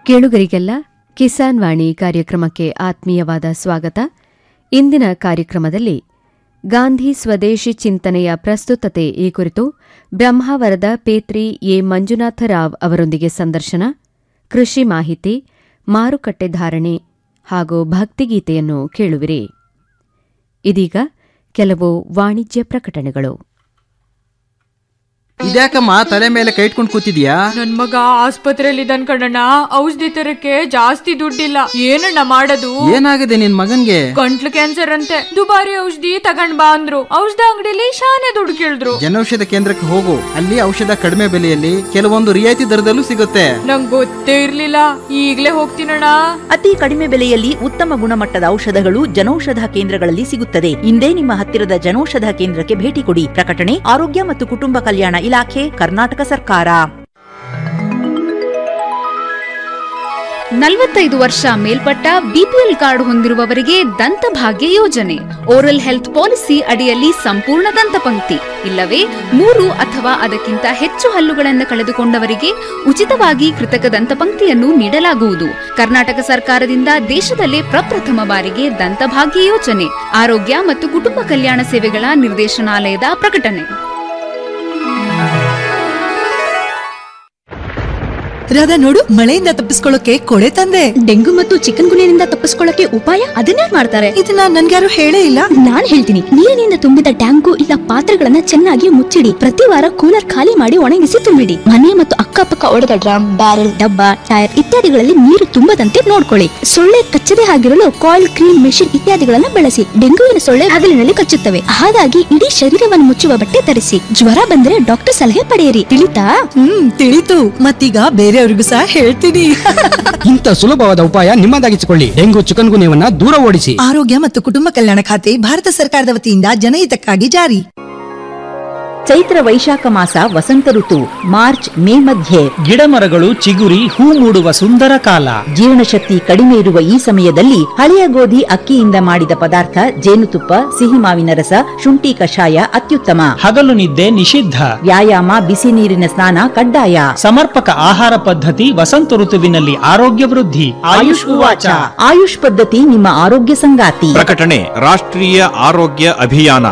ಕೇಳುಗರಿಗೆಲ್ಲ ಕಿಸಾನ್ ವಾಣಿ ಕಾರ್ಯಕ್ರಮಕ್ಕೆ ಆತ್ಮೀಯವಾದ ಸ್ವಾಗತ ಇಂದಿನ ಕಾರ್ಯಕ್ರಮದಲ್ಲಿ ಗಾಂಧಿ ಸ್ವದೇಶಿ ಚಿಂತನೆಯ ಪ್ರಸ್ತುತತೆ ಈ ಕುರಿತು ಬ್ರಹ್ಮಾವರದ ಪೇತ್ರಿ ಎ ಮಂಜುನಾಥರಾವ್ ಅವರೊಂದಿಗೆ ಸಂದರ್ಶನ ಕೃಷಿ ಮಾಹಿತಿ ಮಾರುಕಟ್ಟೆ ಧಾರಣೆ ಹಾಗೂ ಭಕ್ತಿಗೀತೆಯನ್ನು ಕೇಳುವಿರಿ ಇದೀಗ ಕೆಲವು ವಾಣಿಜ್ಯ ಪ್ರಕಟಣೆಗಳು ಇದ್ಯಾಕಮ್ಮ ತಲೆ ಮೇಲೆ ಕೈ ಇಟ್ಕೊಂಡು ಕೂತಿದ್ಯಾ ನನ್ ಮಗ ಆಸ್ಪತ್ರೆಯಲ್ಲಿ ಇದ್ದಾನ್ ಕಣಣ್ಣ ಔಷಧಿ ತರಕ್ಕೆ ಜಾಸ್ತಿ ದುಡ್ಡಿಲ್ಲ ಏನಣ್ಣ ಮಾಡೋದು ಏನಾಗಿದೆ ನಿನ್ ಮಗನ್ಗೆ ಗಂಟ್ಲು ಕ್ಯಾನ್ಸರ್ ಅಂತೆ ದುಬಾರಿ ಔಷಧಿ ತಗೊಂಡ್ ಬಾ ಅಂದ್ರು ಔಷಧ ಅಂಗಡಿಲಿ ಶಾನೆ ದುಡ್ಡು ಕೇಳಿದ್ರು ಜನೌಷಧ ಕೇಂದ್ರಕ್ಕೆ ಹೋಗು ಅಲ್ಲಿ ಔಷಧ ಕಡಿಮೆ ಬೆಲೆಯಲ್ಲಿ ಕೆಲವೊಂದು ರಿಯಾಯಿತಿ ದರದಲ್ಲೂ ಸಿಗುತ್ತೆ ನಂಗ್ ಗೊತ್ತೇ ಇರ್ಲಿಲ್ಲ ಈಗ್ಲೇ ಹೋಗ್ತೀನಣ್ಣ ಅತಿ ಕಡಿಮೆ ಬೆಲೆಯಲ್ಲಿ ಉತ್ತಮ ಗುಣಮಟ್ಟದ ಔಷಧಗಳು ಜನೌಷಧ ಕೇಂದ್ರಗಳಲ್ಲಿ ಸಿಗುತ್ತದೆ ಇಂದೇ ನಿಮ್ಮ ಹತ್ತಿರದ ಜನೌಷಧ ಕೇಂದ್ರಕ್ಕೆ ಭೇಟಿ ಕೊಡಿ ಪ್ರಕಟಣೆ ಆರೋಗ್ಯ ಮತ್ತು ಕುಟುಂಬ ಕಲ್ಯಾಣ ಇಲಾಖೆ ಕರ್ನಾಟಕ ಸರ್ಕಾರ ನಲವತ್ತೈದು ವರ್ಷ ಮೇಲ್ಪಟ್ಟ ಬಿಪಿಎಲ್ ಕಾರ್ಡ್ ಹೊಂದಿರುವವರಿಗೆ ದಂತಭಾಗ್ಯ ಯೋಜನೆ ಓರಲ್ ಹೆಲ್ತ್ ಪಾಲಿಸಿ ಅಡಿಯಲ್ಲಿ ಸಂಪೂರ್ಣ ದಂತಪಂಕ್ತಿ ಇಲ್ಲವೇ ಮೂರು ಅಥವಾ ಅದಕ್ಕಿಂತ ಹೆಚ್ಚು ಹಲ್ಲುಗಳನ್ನು ಕಳೆದುಕೊಂಡವರಿಗೆ ಉಚಿತವಾಗಿ ಕೃತಕ ದಂತಪಂಕ್ತಿಯನ್ನು ನೀಡಲಾಗುವುದು ಕರ್ನಾಟಕ ಸರ್ಕಾರದಿಂದ ದೇಶದಲ್ಲೇ ಪ್ರಪ್ರಥಮ ಬಾರಿಗೆ ದಂತಭಾಗ್ಯ ಯೋಜನೆ ಆರೋಗ್ಯ ಮತ್ತು ಕುಟುಂಬ ಕಲ್ಯಾಣ ಸೇವೆಗಳ ನಿರ್ದೇಶನಾಲಯದ ಪ್ರಕಟಣೆ ರಾಧಾ ನೋಡು ಮಳೆಯಿಂದ ತಪ್ಪಿಸ್ಕೊಳ್ಳೋಕೆ ಕೊಡೆ ತಂದೆ ಡೆಂಗು ಮತ್ತು ಚಿಕನ್ ಗುನಿಯಿಂದ ತಪ್ಪಿಸ್ಕೊಳ್ಳಕ್ಕೆ ಉಪಾಯ ಅದನ್ನೇ ಮಾಡ್ತಾರೆ ಇದನ್ನ ನನ್ಗ್ಯಾರು ಹೇಳೇ ಇಲ್ಲ ನಾನ್ ಹೇಳ್ತೀನಿ ನೀರಿನಿಂದ ತುಂಬಿದ ಟ್ಯಾಂಕು ಇಲ್ಲ ಪಾತ್ರೆಗಳನ್ನ ಚೆನ್ನಾಗಿ ಮುಚ್ಚಿಡಿ ಪ್ರತಿ ವಾರ ಕೂಲರ್ ಖಾಲಿ ಮಾಡಿ ಒಣಗಿಸಿ ತುಂಬಿಡಿ ಮನೆ ಮತ್ತು ಅಕ್ಕಪಕ್ಕ ಒಡೆದ ಡ್ರಮ್ ಬ್ಯಾರೆಲ್ ಡಬ್ಬ ಟೈರ್ ಇತ್ಯಾದಿಗಳಲ್ಲಿ ನೀರು ತುಂಬದಂತೆ ನೋಡ್ಕೊಳ್ಳಿ ಸೊಳ್ಳೆ ಕಚ್ಚದೆ ಆಗಿರಲು ಕಾಯಿಲ್ ಕ್ರೀಮ್ ಮೆಷಿನ್ ಇತ್ಯಾದಿಗಳನ್ನ ಬಳಸಿ ಡೆಂಗುವಿನ ಸೊಳ್ಳೆ ಹಗಲಿನಲ್ಲಿ ಕಚ್ಚುತ್ತವೆ ಹಾಗಾಗಿ ಇಡೀ ಶರೀರವನ್ನು ಮುಚ್ಚುವ ಬಟ್ಟೆ ಧರಿಸಿ ಜ್ವರ ಬಂದ್ರೆ ಡಾಕ್ಟರ್ ಸಲಹೆ ಪಡೆಯಿರಿ ತಿಳಿತಾ ಹ್ಮ್ ತಿಳಿತು ಮತ್ತೀಗ ಬೇರೆಯವ್ರಿಗೂ ಸಹ ಹೇಳ್ತೀನಿ ಇಂಥ ಸುಲಭವಾದ ಉಪಾಯ ನಿಮ್ಮದಾಗಿಸಿಕೊಳ್ಳಿ ಡೆಂಗು ಚಿಕನ್ ಗುನ್ಯವನ್ನ ದೂರ ಓಡಿಸಿ ಆರೋಗ್ಯ ಮತ್ತು ಕುಟುಂಬ ಕಲ್ಯಾಣ ಖಾತೆ ಭಾರತ ಸರ್ಕಾರದ ವತಿಯಿಂದ ಜನಹಿತಕ್ಕಾಗಿ ಜಾರಿ ಚೈತ್ರ ವೈಶಾಖ ಮಾಸ ವಸಂತ ಋತು ಮಾರ್ಚ್ ಮೇ ಮಧ್ಯೆ ಗಿಡ ಮರಗಳು ಚಿಗುರಿ ಹೂ ಮೂಡುವ ಸುಂದರ ಕಾಲ ಜೀರ್ಣಶಕ್ತಿ ಕಡಿಮೆ ಇರುವ ಈ ಸಮಯದಲ್ಲಿ ಹಳೆಯ ಗೋಧಿ ಅಕ್ಕಿಯಿಂದ ಮಾಡಿದ ಪದಾರ್ಥ ಜೇನುತುಪ್ಪ ಸಿಹಿ ಮಾವಿನ ರಸ ಶುಂಠಿ ಕಷಾಯ ಅತ್ಯುತ್ತಮ ಹಗಲು ನಿದ್ದೆ ನಿಷಿದ್ಧ ವ್ಯಾಯಾಮ ಬಿಸಿ ನೀರಿನ ಸ್ನಾನ ಕಡ್ಡಾಯ ಸಮರ್ಪಕ ಆಹಾರ ಪದ್ಧತಿ ವಸಂತ ಋತುವಿನಲ್ಲಿ ಆರೋಗ್ಯ ವೃದ್ಧಿ ಆಯುಷ್ ಉವಾಚ ಆಯುಷ್ ಪದ್ಧತಿ ನಿಮ್ಮ ಆರೋಗ್ಯ ಸಂಗಾತಿ ಪ್ರಕಟಣೆ ರಾಷ್ಟ್ರೀಯ ಆರೋಗ್ಯ ಅಭಿಯಾನ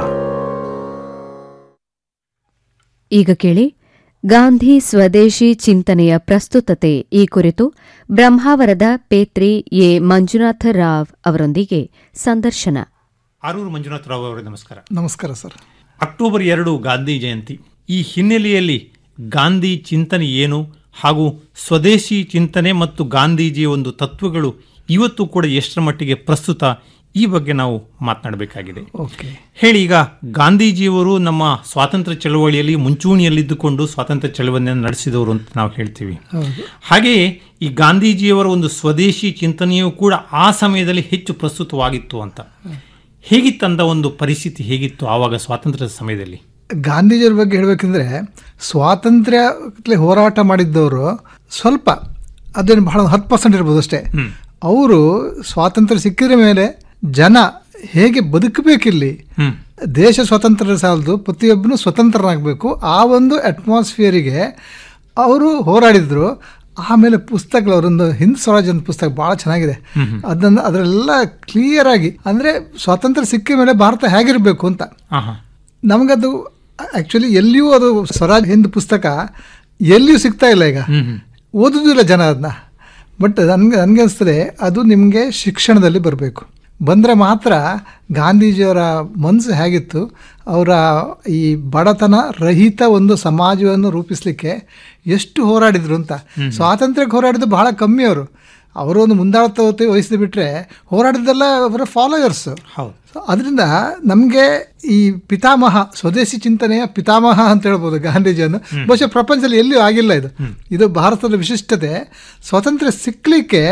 ಈಗ ಕೇಳಿ ಗಾಂಧಿ ಸ್ವದೇಶಿ ಚಿಂತನೆಯ ಪ್ರಸ್ತುತತೆ ಈ ಕುರಿತು ಬ್ರಹ್ಮಾವರದ ಪೇತ್ರಿ ಎ ಮಂಜುನಾಥ ರಾವ್ ಅವರೊಂದಿಗೆ ಸಂದರ್ಶನ ಆರೂರು ಮಂಜುನಾಥ ರಾವ್ ಅವರೇ ನಮಸ್ಕಾರ ನಮಸ್ಕಾರ ಸರ್ ಅಕ್ಟೋಬರ್ ಎರಡು ಗಾಂಧಿ ಜಯಂತಿ ಈ ಹಿನ್ನೆಲೆಯಲ್ಲಿ ಗಾಂಧಿ ಚಿಂತನೆ ಏನು ಹಾಗೂ ಸ್ವದೇಶಿ ಚಿಂತನೆ ಮತ್ತು ಗಾಂಧೀಜಿಯ ಒಂದು ತತ್ವಗಳು ಇವತ್ತು ಕೂಡ ಎಷ್ಟರ ಮಟ್ಟಿಗೆ ಪ್ರಸ್ತುತ ಈ ಬಗ್ಗೆ ನಾವು ಮಾತನಾಡಬೇಕಾಗಿದೆ ಓಕೆ ಹೇಳಿ ಈಗ ಗಾಂಧೀಜಿಯವರು ನಮ್ಮ ಸ್ವಾತಂತ್ರ್ಯ ಚಳವಳಿಯಲ್ಲಿ ಮುಂಚೂಣಿಯಲ್ಲಿದ್ದುಕೊಂಡು ಸ್ವಾತಂತ್ರ್ಯ ಚಳವಳಿಯನ್ನು ನಡೆಸಿದವರು ಅಂತ ನಾವು ಹೇಳ್ತೀವಿ ಹೌದು ಹಾಗೆಯೇ ಈ ಗಾಂಧೀಜಿಯವರ ಒಂದು ಸ್ವದೇಶಿ ಚಿಂತನೆಯೂ ಕೂಡ ಆ ಸಮಯದಲ್ಲಿ ಹೆಚ್ಚು ಪ್ರಸ್ತುತವಾಗಿತ್ತು ಅಂತ ಹೇಗಿತ್ತಂದ ಒಂದು ಪರಿಸ್ಥಿತಿ ಹೇಗಿತ್ತು ಆವಾಗ ಸ್ವಾತಂತ್ರ್ಯದ ಸಮಯದಲ್ಲಿ ಗಾಂಧೀಜಿಯವ್ರ ಬಗ್ಗೆ ಹೇಳಬೇಕಂದ್ರೆ ಸ್ವಾತಂತ್ರ್ಯ ಹೋರಾಟ ಮಾಡಿದ್ದವರು ಸ್ವಲ್ಪ ಅದೇನು ಬಹಳ ಹತ್ತು ಪರ್ಸೆಂಟ್ ಇರ್ಬೋದು ಅಷ್ಟೇ ಅವರು ಸ್ವಾತಂತ್ರ್ಯ ಸಿಕ್ಕಿದ ಮೇಲೆ ಜನ ಹೇಗೆ ಬದುಕಬೇಕಿಲ್ಲಿ ಹ್ಮ್. ದೇಶ ಸ್ವತಂತ್ರ ಸಾಲದು ಪ್ರತಿಯೊಬ್ಬನು ಸ್ವತಂತ್ರನಾಗಬೇಕು ಆ ಒಂದು ಅಟ್ಮಾಸ್ಫಿಯರಿಗೆ ಅವರು ಹೋರಾಡಿದ್ರು ಆಮೇಲೆ ಪುಸ್ತಕಗಳು ಅವರೊಂದು ಹಿಂದ್ ಸ್ವರಾಜ್ ಅಂತ ಪುಸ್ತಕ ಭಾಳ ಚೆನ್ನಾಗಿದೆ ಅದನ್ನ ಅದರೆಲ್ಲ ಕ್ಲಿಯರ್ ಆಗಿ ಅಂದರೆ ಸ್ವಾತಂತ್ರ್ಯ ಸಿಕ್ಕಿದ ಮೇಲೆ ಭಾರತ ಹೇಗಿರಬೇಕು ಅಂತ ಆಹಾ. ನಮಗದು ಆ್ಯಕ್ಚುಲಿ ಎಲ್ಲಿಯೂ ಅದು ಸ್ವರಾಜ್ ಹಿಂದ್ ಪುಸ್ತಕ ಎಲ್ಲಿಯೂ ಸಿಗ್ತಾ ಇಲ್ಲ ಈಗ ಓದುದಿಲ್ಲ ಜನ ಅದನ್ನ ಬಟ್ ನನಗೆ ನನಗೆ ಅನಿಸ್ತದೆ ಅದು ನಿಮಗೆ ಶಿಕ್ಷಣದಲ್ಲಿ ಬರಬೇಕು ಬಂದರೆ ಮಾತ್ರ ಗಾಂಧೀಜಿಯವರ ಮನಸ್ಸು ಹೇಗಿತ್ತು ಅವರ ಈ ಬಡತನ ರಹಿತ ಒಂದು ಸಮಾಜವನ್ನು ರೂಪಿಸಲಿಕ್ಕೆ ಎಷ್ಟು ಹೋರಾಡಿದ್ರು ಅಂತ ಸ್ವಾತಂತ್ರ್ಯಕ್ಕೆ ಹೋರಾಡಿದ್ದು ಬಹಳ ಕಮ್ಮಿ ಅವರು ಅವರು ಒಂದು ಮುಂದಾಳತ್ವ ವಹಿಸಿದ ಬಿಟ್ಟರೆ ಹೋರಾಡಿದ್ದೆಲ್ಲ ಅವರ ಫಾಲೋಯರ್ಸ್ ಹೌದು ಅದರಿಂದ ನಮಗೆ ಈ ಪಿತಾಮಹ ಸ್ವದೇಶಿ ಚಿಂತನೆಯ ಪಿತಾಮಹ ಅಂತ ಹೇಳ್ಬೋದು ಗಾಂಧೀಜಿಯನ್ನು ಬಹುಶಃ ಪ್ರಪಂಚದಲ್ಲಿ ಎಲ್ಲಿಯೂ ಆಗಿಲ್ಲ ಇದು ಇದು ಭಾರತದ ವಿಶಿಷ್ಟತೆ ಸ್ವಾತಂತ್ರ್ಯ ಸಿಕ್ಕಲಿಕ್ಕೆ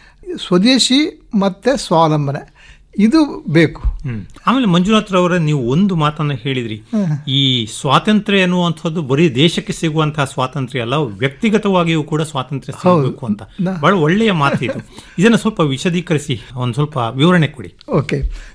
ಸ್ವದೇಶಿ ಮತ್ತು ಸ್ವಾವಲಂಬನೆ ಇದು ಬೇಕು ಹ್ಮ್. ಆಮೇಲೆ ಮಂಜುನಾಥ್ರವರ ನೀವು ಒಂದು ಮಾತನ್ನ ಹೇಳಿದ್ರಿ ಈ ಸ್ವಾತಂತ್ರ್ಯ ಎನ್ನುವಂಥದ್ದು ಬರೀ ದೇಶಕ್ಕೆ ಸಿಗುವಂತಹ ಸ್ವಾತಂತ್ರ್ಯ ಅಲ್ಲ ವ್ಯಕ್ತಿಗತವಾಗಿಯೂ ಕೂಡ ಸ್ವಾತಂತ್ರ್ಯ ಸಿಗಬೇಕು ಅಂತ ಬಹಳ ಒಳ್ಳೆಯ ಮಾತು ಇದು ಇದನ್ನು ಸ್ವಲ್ಪ ವಿಶದೀಕರಿಸಿ ಒಂದು ಸ್ವಲ್ಪ ವಿವರಣೆ ಕೊಡಿ ಓಕೆ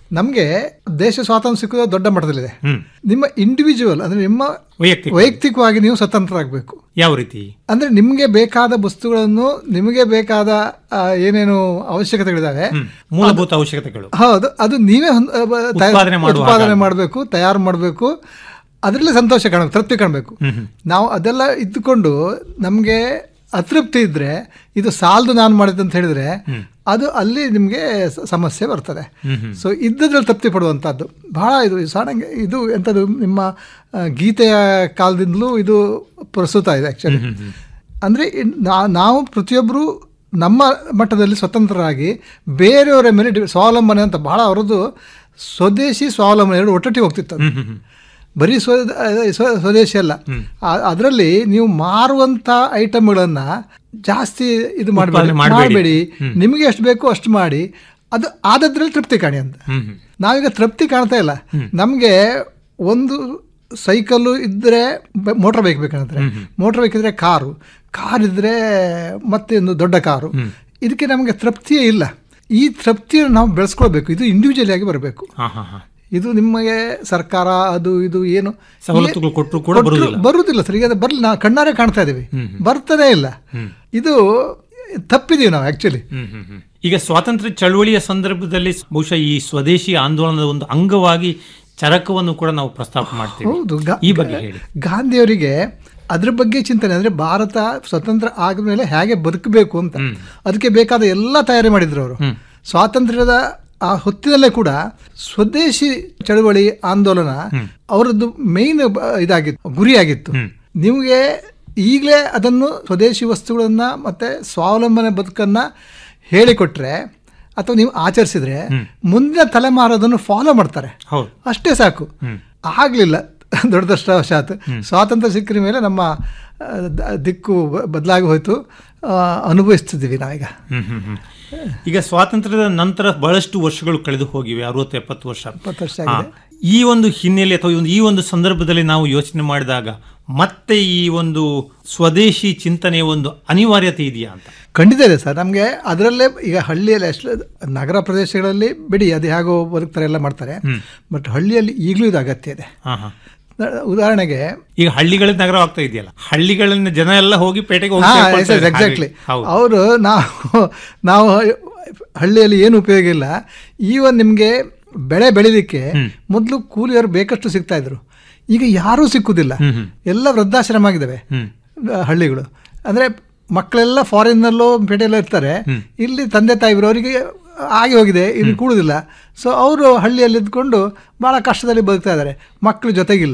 ನಮಗೆ ದೇಶ ಸ್ವಾತಂತ್ರ್ಯ ಸಿಕ್ಕೋದು ದೊಡ್ಡ ಮಟ್ಟದಲ್ಲಿದೆ ಹ್ಮ್ ನಿಮ್ಮ ಇಂಡಿವಿಜುವಲ್ ಅಂದ್ರೆ ನಿಮ್ಮ ವೈಯಕ್ತಿಕ ವೈಯಕ್ತಿಕವಾಗಿ ನೀವು ಸ್ವತಂತ್ರರಾಗಬೇಕು ಯಾವ ರೀತಿ ಅಂದ್ರೆ ನಿಮಗೆ ಬೇಕಾದ ವಸ್ತುಗಳನ್ನು ನಿಮಗೆ ಬೇಕಾದ ಆ, ಏನೇನು ಅವಶ್ಯಕತೆಗಳಿದಾವೆ ಮೂಲಭೂತ ಅವಶ್ಯಕತೆಗಳು ಹೌದು ಅದು ನೀವೇ ಹೊಂದ್- ಆ, ಬ- ತಯಾ- ಉತ್ಪಾದನೆ ಮಾಡುವ ಉತ್ಪಾದನೆ ಹಾಗೆ. ಮಾಡಬೇಕು ತಯಾರು ಮಾಡಬೇಕು ಅದರಲ್ಲೇ ಸಂತೋಷ ಕಾಣಬೇಕು ತೃಪ್ತಿ ಕಾಣಬೇಕು ಹ್ಮ್ ಹ್ಮ್. ನಾವು ಅದೆಲ್ಲ ಇದ್ದುಕೊಂಡು ನಮಗೆ ಅತೃಪ್ತಿ ಇದ್ರೆ ಇದು ಸಾಲದು ನಾನು ಮಾಡಿದ್ದು ಅಂತ ಹೇಳಿದ್ರೆ ಅದು ಅಲ್ಲಿ ನಿಮಗೆ ಸ- ಸಮಸ್ಯೆ ಬರ್ತದೆ ಹ್ಮ್ ಹ್ಮ್. ಸೊ ಇದ್ದದ್ರಲ್ಲಿ ತೃಪ್ತಿ ಪಡುವಂಥದ್ದು ಬಹಳ ಇದು ಸಡನ್ ಇದು ಎಂಥದ್ದು ನಿಮ್ಮ ಆ, ಗೀತೆಯ ಕಾಲದಿಂದಲೂ ಇದು ಪ್ರಸ್ತುತ ಇದೆ ಆ್ಯಕ್ಚುಲಿ ಅಂದರೆ ನಾವು ಪ್ರತಿಯೊಬ್ಬರು ನಮ್ಮ ಮಟ್ಟದಲ್ಲಿ ಸ್ವತಂತ್ರರಾಗಿ ಬೇರೆಯವರ ಮೇಲೆ ಡಿ- ಸ್ವಾವಲಂಬನೆ ಅಂತ ಬಹಳ ಅವರದ್ದು ಸ್ವದೇಶಿ ಸ್ವಾವಲಂಬನೆ ಎರಡು ಒಟ್ಟೊಟ್ಟಿಗೆ ಹೋಗ್ತಿತ್ತು ಅದು. ಬರೀ ಸ್ವ ಸ್ವ- ಸ್ವದೇಶಿ ಅಲ್ಲ ಅದರಲ್ಲಿ ನೀವು ಮಾರುವಂಥ ಐಟಮ್ಗಳನ್ನು ಜಾಸ್ತಿ ಇದು ಮಾಡಬೇಡಿ ಉತ್ಪಾದನೆ ಮಾಡ್ಬೇಡಿ. ಮಾಡಬೇಡಿ ನಿಮಗೆ ಎಷ್ಟು ಬೇಕೋ ಅಷ್ಟು ಮಾಡಿ ಅದು ಆದದ್ರಲ್ಲಿ ತೃಪ್ತಿ ಕಾಣಿ ಅಂತ ಹ್ಮ್ ಹ್ಮ್. ನಾವೀಗ ತೃಪ್ತಿ ಕಾಣ್ತಾ ಇಲ್ಲ ನಮಗೆ ಒಂದು ಸೈಕಲ್ಲು ಇದ್ದರೆ ಮೋಟ್ರ್ ಬೈಕ್ ಬೇಕಂದ್ರೆ ಮೋಟ್ರ್ ಬೈಕ್ ಇದ್ರೆ ಕಾರು ಕಾರ್ ಇದ್ರೆ ಮತ್ತೆ ಒಂದು ದೊಡ್ಡ ಕಾರು ಇದಕ್ಕೆ ನಮಗೆ ತೃಪ್ತಿಯೇ ಇಲ್ಲ ಈ ತೃಪ್ತಿಯನ್ನು ನಾವು ಬೆಳೆಸ್ಕೊಳ್ಬೇಕು ಇದು ಇಂಡಿವಿಜುವಲ್ ಆಗಿ ಬರಬೇಕು ಹಾ ಹಾ ಹಾ ಇದು ನಿಮಗೆ ಸರ್ಕಾರ ಅದು ಇದು ಏನು ಸವಲತ್ತುಗಳು ಕೊಟ್ರು ಕೂಡ ಕೊಟ್ರು- ಬರುವುದಿಲ್ಲ. ಬರುವುದಿಲ್ಲ ಸರ್ ಈಗ ಅದು ಬರ್ಲಿ ನಾವು ಕಣ್ಣಾರೆ ಕಾಣ್ತಾ ಇದೀವಿ ಬರ್ತಾನೆ ಇಲ್ಲ ಇದು ತಪ್ಪಿದೀವಿ ನಾವು ಆಕ್ಚುಲಿ ಹ್ಮ್ ಹ್ಮ್ ಹ್ಮ್. ಈಗ ಸ್ವಾತಂತ್ರ್ಯ ಚಳವಳಿಯ ಸಂದರ್ಭದಲ್ಲಿ ಬಹುಶಃ ಈ ಸ್ವದೇಶಿ ಆಂದೋಲನದ ಒಂದು ಅಂಗವಾಗಿ ಚರಕವನ್ನು ಕೂಡ ನಾವು ಪ್ರಸ್ತಾಪ ಮಾಡ್ತೀವಿ ಹೌದು ಗಾ- ಈ ಬಗ್ಗೆ ಹೇಳಿ ಗಾಂಧಿಯವರಿಗೆ ಅದ್ರ ಬಗ್ಗೆ ಚಿಂತನೆ ಅಂದ್ರೆ ಭಾರತ ಸ್ವತಂತ್ರ ಆದ್ಮೇಲೆ ಹೇಗೆ ಬದುಕಬೇಕು ಅಂತ ಅದಕ್ಕೆ ಬೇಕಾದ ಎಲ್ಲ ತಯಾರಿ ಮಾಡಿದ್ರು ಅವರು ಸ್ವಾತಂತ್ರ್ಯದ ಆ ಹೊತ್ತಿನಲ್ಲೇ ಕೂಡ ಸ್ವದೇಶಿ ಚಳವಳಿ ಆಂದೋಲನ ಅವರದ್ದು ಮೇನ್ ಇದಾಗಿತ್ತು ಗುರಿಯಾಗಿತ್ತು ನಿಮಗೆ ಈಗಲೇ ಅದನ್ನು ಸ್ವದೇಶಿ ವಸ್ತುಗಳನ್ನ ಮತ್ತೆ ಸ್ವಾವಲಂಬನೆ ಬದುಕನ್ನ ಹೇಳಿಕೊಟ್ರೆ ಅಥವಾ ನೀವು ಆಚರಿಸಿದ್ರೆ ಮುಂದಿನ ತಲೆಮಾರು ಅದನ್ನು ಫಾಲೋ ಮಾಡ್ತಾರೆ ಹೌದು ಅಷ್ಟೇ ಸಾಕು ಆಗಲಿಲ್ಲ ದುರದೃಷ್ಟವಶಾತ್ ಸ್ವಾತಂತ್ರ್ಯ ಸಿಕ್ಕಿದ ಮೇಲೆ ನಮ್ಮ ಆ, ದ- ದಿಕ್ಕು ಬ- ಬದಲಾಗಿ ಹೋಯ್ತು ಆ, ಅನುಭವಿಸ್ತಿದ್ದೀವಿ ನಾವೀಗ ಹ್ಮ್ ಹ್ಮ್ ಹ್ಮ್. ಈಗ ಸ್ವಾತಂತ್ರ್ಯದ ನಂತರ ಬಹಳಷ್ಟು ವರ್ಷಗಳು ಕಳೆದು ಹೋಗಿವೆ ಅರವತ್ತು ಎಪ್ಪತ್ತು ವರ್ಷ ಎಪ್ಪತ್ತು ವರ್ಷ ಹಾ. ಆಗಿದೆ ಈ ಒಂದು ಹಿನ್ನೆಲೆ ಅಥವಾ ಈ ಒಂದು- ಈ ಒಂದು ಸಂದರ್ಭದಲ್ಲಿ ನಾವು ಯೋಚನೆ ಮಾಡಿದಾಗ ಮತ್ತೆ ಈ ಒಂದು ಸ್ವದೇಶಿ ಚಿಂತನೆಯ ಒಂದು ಅನಿವಾರ್ಯತೆ ಇದೆಯಾ ಅಂತ ಖಂಡಿತ ಇದೆ ಸರ್ ನಮಗೆ ಅದರಲ್ಲೇ ಈಗ ಹಳ್ಳಿಯಲ್ಲಿ ಎಷ್ಟು ನಗರ ಪ್ರದೇಶಗಳಲ್ಲಿ ಬಿಡಿ ಅದು ಹೇಗೋ ಬದುಕ್ತಾರೆ ಎಲ್ಲ ಮಾಡ್ತಾರೆ ಬಟ್ ಹಳ್ಳಿಯಲ್ಲಿ ಈಗಲೂ ಇದು ಅಗತ್ಯ ಇದೆ ಹಾ ಹಾ ನ- ಉದಾಹರಣೆಗೆ ಈಗ ಹಳ್ಳಿಗಳ ನಗರ ಆಗ್ತಾ ಇದೆಯಲ್ಲ ಹಳ್ಳಿಗಳಿಂದ ಜನ ಎಲ್ಲ ಹೋಗಿ ಪೇಟೆಗೆ ಹೋಗಿ ಸೇರ್ಕೊಳ್ತಾ ಇದ್ದಾರೆ. ಎಕ್ಸಾಕ್ಟ್ಲಿ ಹೌದು. ಅವರು ನಾವು ನಾವು ಹಳ್ಳಿಯಲ್ಲಿ ಏನು ಉಪಯೋಗ ಇಲ್ಲ ಈವನ್ ನಿಮಗೆ ಬೆಳೆ ಬೆಳಿಲಿಕ್ಕೆ ಮೊದಲು ಕೂಲಿಯವರು ಬೇಕಷ್ಟು ಸಿಗ್ತಾ ಇದ್ರು ಈಗ ಯಾರೂ ಸಿಕ್ಕುದಿಲ್ಲ ಎಲ್ಲ ವೃದ್ಧಾಶ್ರಮ ಆಗಿದ್ದಾವೆ ಆ, ಹಳ್ಳಿಗಳು ಅಂದ್ರೆ ಮಕ್ಕಳೆಲ್ಲ ಫಾರಿನ್ನಲ್ಲೋ ಪೇಟೆಯಲ್ಲೋ ಇರ್ತಾರೆ ಇಲ್ಲಿ ತಂದೆ ತಾಯಿ ಅವರಿಗೆ ಆಗಿ ಹೋಗಿದೆ ಇನ್ನು ಕೂಡುದಿಲ್ಲ ಸೊ ಅವರು ಹಳ್ಳಿಯಲ್ಲಿ ಇದ್ಕೊಂಡು ಬಹಳ ಕಷ್ಟದಲ್ಲಿ ಬದುಕ್ತಾ ಇದ್ದಾರೆ ಮಕ್ಕಳು ಜೊತೆಗಿಲ್ಲ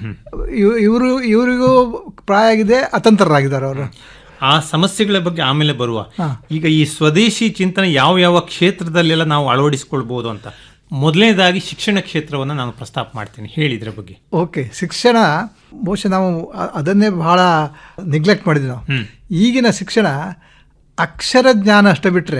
ಇವ್- ಇವರು ಇವರಿಗೂ ಪ್ರಾಯ ಆಗಿದೆ ಅತಂತ್ರರಾಗಿದ್ದಾರೆ ಅವರು ಆ ಸಮಸ್ಯೆಗಳ ಬಗ್ಗೆ ಆಮೇಲೆ ಬರುವ ಈಗ ಈ ಸ್ವದೇಶಿ ಚಿಂತನೆ ಯಾವ ಯಾವ ಕ್ಷೇತ್ರದಲ್ಲೆಲ್ಲ ನಾವು ಅಳವಡಿಸಿಕೊಳ್ಬಹುದು ಅಂತ ಮೊದಲನೇದಾಗಿ ಶಿಕ್ಷಣ ಕ್ಷೇತ್ರವನ್ನು ನಾನು ಪ್ರಸ್ತಾಪ ಮಾಡ್ತೀನಿ ಹೇಳಿದ್ರ ಬಗ್ಗೆ ಓಕೆ ಶಿಕ್ಷಣ ಬಹುಶಃ ನಾವು ಅ- ಅದನ್ನೇ ಬಹಳ ನಿಗ್ಲೆಕ್ಟ್ ಮಾಡಿದ್ವಿ ನಾವು ಈಗಿನ ಶಿಕ್ಷಣ ಅಕ್ಷರ ಜ್ಞಾನ ಅಷ್ಟೇ ಬಿಟ್ಟರೆ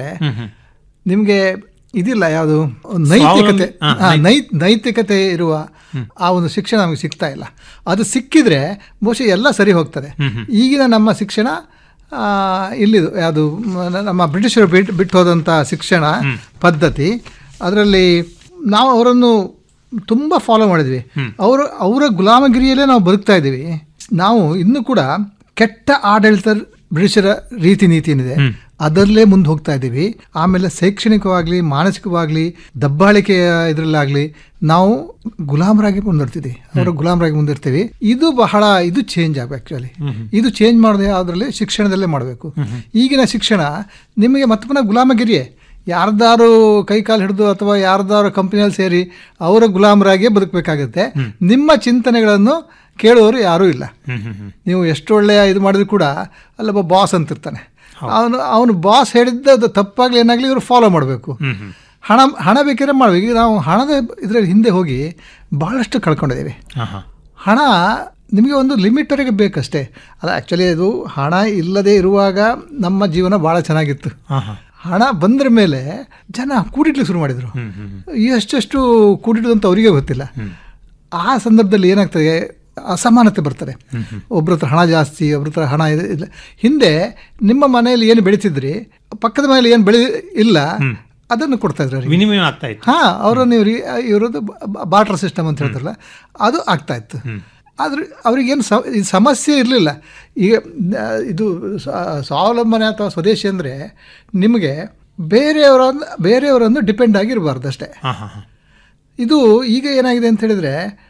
ನಿಮಗೆ ಇದಿಲ್ಲ ಯಾವುದು ನೈತಿಕತೆ ಹಾ, ಹಾ, ನೈ- ನೈತಿಕತೆ ಇರುವ ಆ ಒಂದು ಶಿಕ್ಷಣ ನಮಗೆ ಸಿಗ್ತಾ ಇಲ್ಲ ಅದು ಸಿಕ್ಕಿದ್ರೆ ಬಹುಶಃ ಎಲ್ಲ ಸರಿ ಹೋಗ್ತದೆ ಈಗಿನ ನಮ್ಮ ಶಿಕ್ಷಣ ಆ, ಇಲ್ಲಿದು ಯಾವುದು ಮ- ನಮ್ಮ ಬ್ರಿಟಿಷರು ಬಿಟ್ಟು ಬಿಟ್ಟು ಹೋದಂಥ ಶಿಕ್ಷಣ ಪದ್ಧತಿ ಅದರಲ್ಲಿ ನಾವು ಅವರನ್ನು ತುಂಬ ಫಾಲೋ ಮಾಡಿದ್ವಿ ಅವರು ಅವರ ಗುಲಾಮಗಿರಿಯಲ್ಲೇ ನಾವು ಬದುಕ್ತಾ ಇದ್ದೀವಿ ನಾವು ಇನ್ನೂ ಕೂಡ ಕೆಟ್ಟ ಆಡಳಿತ ಬ್ರಿಟಿಷರ ರೀತಿ ನೀತಿ ಏನಿದೆ ಅದರಲ್ಲೇ ಮುಂದೆ ಹೋಗ್ತಾ ಇದ್ದೀವಿ ಆಮೇಲೆ ಶೈಕ್ಷಣಿಕವಾಗಲಿ ಮಾನಸಿಕವಾಗಲಿ ದಬ್ಬಾಳಿಕೆಯ ಇದರಲ್ಲಾಗಲಿ ನಾವು ಗುಲಾಮರಾಗಿ ಮುಂದಿರ್ತೀವಿ ಅವರ ಗುಲಾಮರಾಗಿ ಮುಂದಿರ್ತೀವಿ ಇದು ಬಹಳ ಇದು ಚೇಂಜ್ ಆಗಬೇಕು ಆಕ್ಚುಲಿ ಇದು ಚೇಂಜ್ ಮಾಡೋದು ಯಾವುದರಲ್ಲಿ ಶಿಕ್ಷಣದಲ್ಲೇ ಮಾಡಬೇಕು ಈಗಿನ ಶಿಕ್ಷಣ ನಿಮಗೆ ಮತ್ತೆ ಪುನಃ ಗುಲಾಮಗಿರಿಯೇ ಯಾರ್ದಾರು ಕೈ ಕಾಲು ಹಿಡಿದು ಅಥವಾ ಯಾರ್ದಾರು ಕಂಪನಿಯಲ್ಲಿ ಸೇರಿ ಅವರ ಗುಲಾಮರಾಗಿಯೇ ಬದುಕಬೇಕಾಗುತ್ತೆ ನಿಮ್ಮ ಚಿಂತನೆಗಳನ್ನು ಕೇಳುವವರು ಯಾರೂ ಇಲ್ಲ ನೀವು ಎಷ್ಟು ಒಳ್ಳೆಯ ಇದು ಮಾಡಿದ್ರು ಕೂಡ ಅಲ್ಲೊಬ್ಬ ಬಾಸ್ ಅಂತಿರ್ತಾನೆ ಅವನು ಅವನು ಬಾಸ್ ಹೇಳಿದ್ದ ಅದು ತಪ್ಪಾಗ್ಲಿ ಏನಾಗಲಿ ಇವರು ಫಾಲೋ ಮಾಡಬೇಕು ಹಣ ಹಣ ಬೇಕಾದ್ರೆ ಮಾಡಬೇಕು ಈಗ ನಾವು ಹಣದ ಇದರಲ್ಲಿ ಹಿಂದೆ ಹೋಗಿ ಭಾಳಷ್ಟು ಕಳ್ಕೊಂಡಿದ್ದೀವಿ ಹಣ ನಿಮಗೆ ಒಂದು ಲಿಮಿಟ್ವರೆಗೆ ಬೇಕಷ್ಟೇ ಅದು ಆ್ಯಕ್ಚುಲಿ ಅದು ಹಣ ಇಲ್ಲದೆ ಇರುವಾಗ ನಮ್ಮ ಜೀವನ ಭಾಳ ಚೆನ್ನಾಗಿತ್ತು ಹಣ ಬಂದ್ರ ಮೇಲೆ ಜನ ಕೂಡಿಡ್ಲಿಕ್ಕೆ ಶುರು ಮಾಡಿದರು ಎಷ್ಟೆಷ್ಟು ಕೂಡಿಡೋದು ಅಂತ ಅವರಿಗೆ ಗೊತ್ತಿಲ್ಲ ಆ ಸಂದರ್ಭದಲ್ಲಿ ಏನಾಗ್ತದೆ ಅಸಮಾನತೆ ಬರ್ತದೆ ಒಬ್ರ ಹತ್ರ ಹಣ ಜಾಸ್ತಿ ಒಬ್ರ ಹತ್ರ ಹಣ ಇದೆ- ಇಲ್ಲ ಹಿಂದೆ ನಿಮ್ಮ ಮನೆಯಲ್ಲಿ ಏನು ಬೆಳೀತಿದ್ರಿ ಪಕ್ಕದ ಮನೆಯಲ್ಲಿ ಏನು ಬೆಳೆ ಇಲ್ಲ ಅದನ್ನು ಕೊಡ್ತಾ ಇದ್ರು ಅವ್ರಿಗೆ. ವಿನಿಮಯ ಆಗ್ತಾ ಇತ್ತು ಹಾ ಅವರು ನೀವು ಇರೋದು ಬಾರ್ಟರ್ ಸಿಸ್ಟಮ್ ಅಂತ ಹೇಳ್ತಾರಲ್ಲ ಅದು ಆಗ್ತಾ ಇತ್ತು ಆದ್ರೆ ಅವ್ರಿಗೇನು ಸ ಈ ಸಮಸ್ಯೆ ಇರಲಿಲ್ಲ ಈಗ ಆ, ಇದು ಸ- ಸ್ವಾವಲಂಬನೆ ಅಥವಾ ಸ್ವದೇಶಿ ಅಂದರೆ ನಿಮಗೆ ಬೇರೆಯವರನ್ನು ಬೇರೆಯವರನ್ನು ಡಿಪೆಂಡ್ ಆಗಿರಬಾರ್ದು ಅಷ್ಟೇ ಹಾ ಹಾ ಹಾ ಇದು ಈಗ ಏನಾಗಿದೆ ಅಂತ ಹೇಳಿದ್ರೆ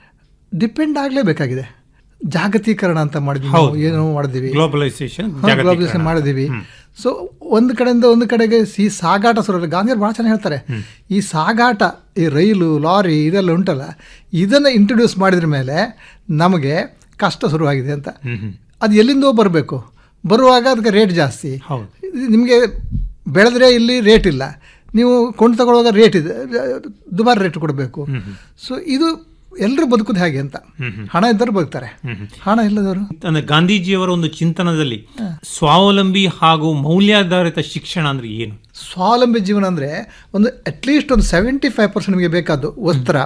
ಡಿಪೆಂಡ್ ಆಗಲೇಬೇಕಾಗಿದೆ ಜಾಗತೀಕರಣ ಅಂತ ಮಾಡಿದ್ವಿ ನಾವು ಹೌದು. ಏನೋ ಮಾಡಿದ್ವಿ ಗ್ಲೋಬಲೈಸೇಷನ್ ಗ್ಲೋಬಲೈಸೇಷನ್ ಮಾಡಿದ್ದೀವಿ ಸೊ ಒಂದು ಕಡೆಯಿಂದ ಒಂದು ಕಡೆಗೆ ಈ ಸಾಗಾಟ ಶುರು ಗಾಂಧಿಯವರು ಭಾಳ ಚೆನ್ನಾಗಿ ಹೇಳ್ತಾರೆ ಈ ಸಾಗಾಟ ಈ ರೈಲು ಲಾರಿ ಇದೆಲ್ಲ ಉಂಟಲ್ಲ ಇದನ್ನು ಇಂಟ್ರೊಡ್ಯೂಸ್ ಮಾಡಿದ್ರ ಮೇಲೆ ನಮಗೆ ಕಷ್ಟ ಶುರುವಾಗಿದೆ ಅಂತ ಅದು ಎಲ್ಲಿಂದೋ ಬರಬೇಕು ಬರುವಾಗ ಅದಕ್ಕೆ ರೇಟ್ ಜಾಸ್ತಿ ಹೌದು ನಿಮಗೆ ಬೆಳೆದ್ರೆ ಇಲ್ಲಿ ರೇಟ್ ಇಲ್ಲ ನೀವು ಕೊಂಡು ತಗೊಳ್ಳುವಾಗ ರೇಟ್ ಇದೆ ದುಬಾರಿ ರೇಟ್ ಕೊಡಬೇಕು ಸೊ ಇದು ಎಲ್ಲರೂ ಬದುಕೋದು ಹೇಗೆ ಅಂತ ಹಣ ಇದ್ದರು ಬದುಕ್ತಾರೆ ಹಣ ಇಲ್ಲದವರು ಅಂದ್ರೆ ಗಾಂಧೀಜಿಯವರ ಒಂದು ಚಿಂತನದಲ್ಲಿ ಸ್ವಾವಲಂಬಿ ಹಾಗೂ ಮೌಲ್ಯಾಧಾರಿತ ಶಿಕ್ಷಣ ಅಂದ್ರೆ ಏನು ಸ್ವಾವಲಂಬಿ ಜೀವನ ಅಂದರೆ ಒಂದು ಅಟ್ಲೀಸ್ಟ್ ಒಂದು ಸೆವೆಂಟಿ ಫೈವ್ ಪರ್ಸೆಂಟ್ ನಿಮಗೆ ಬೇಕಾದ್ದು ವಸ್ತ್ರ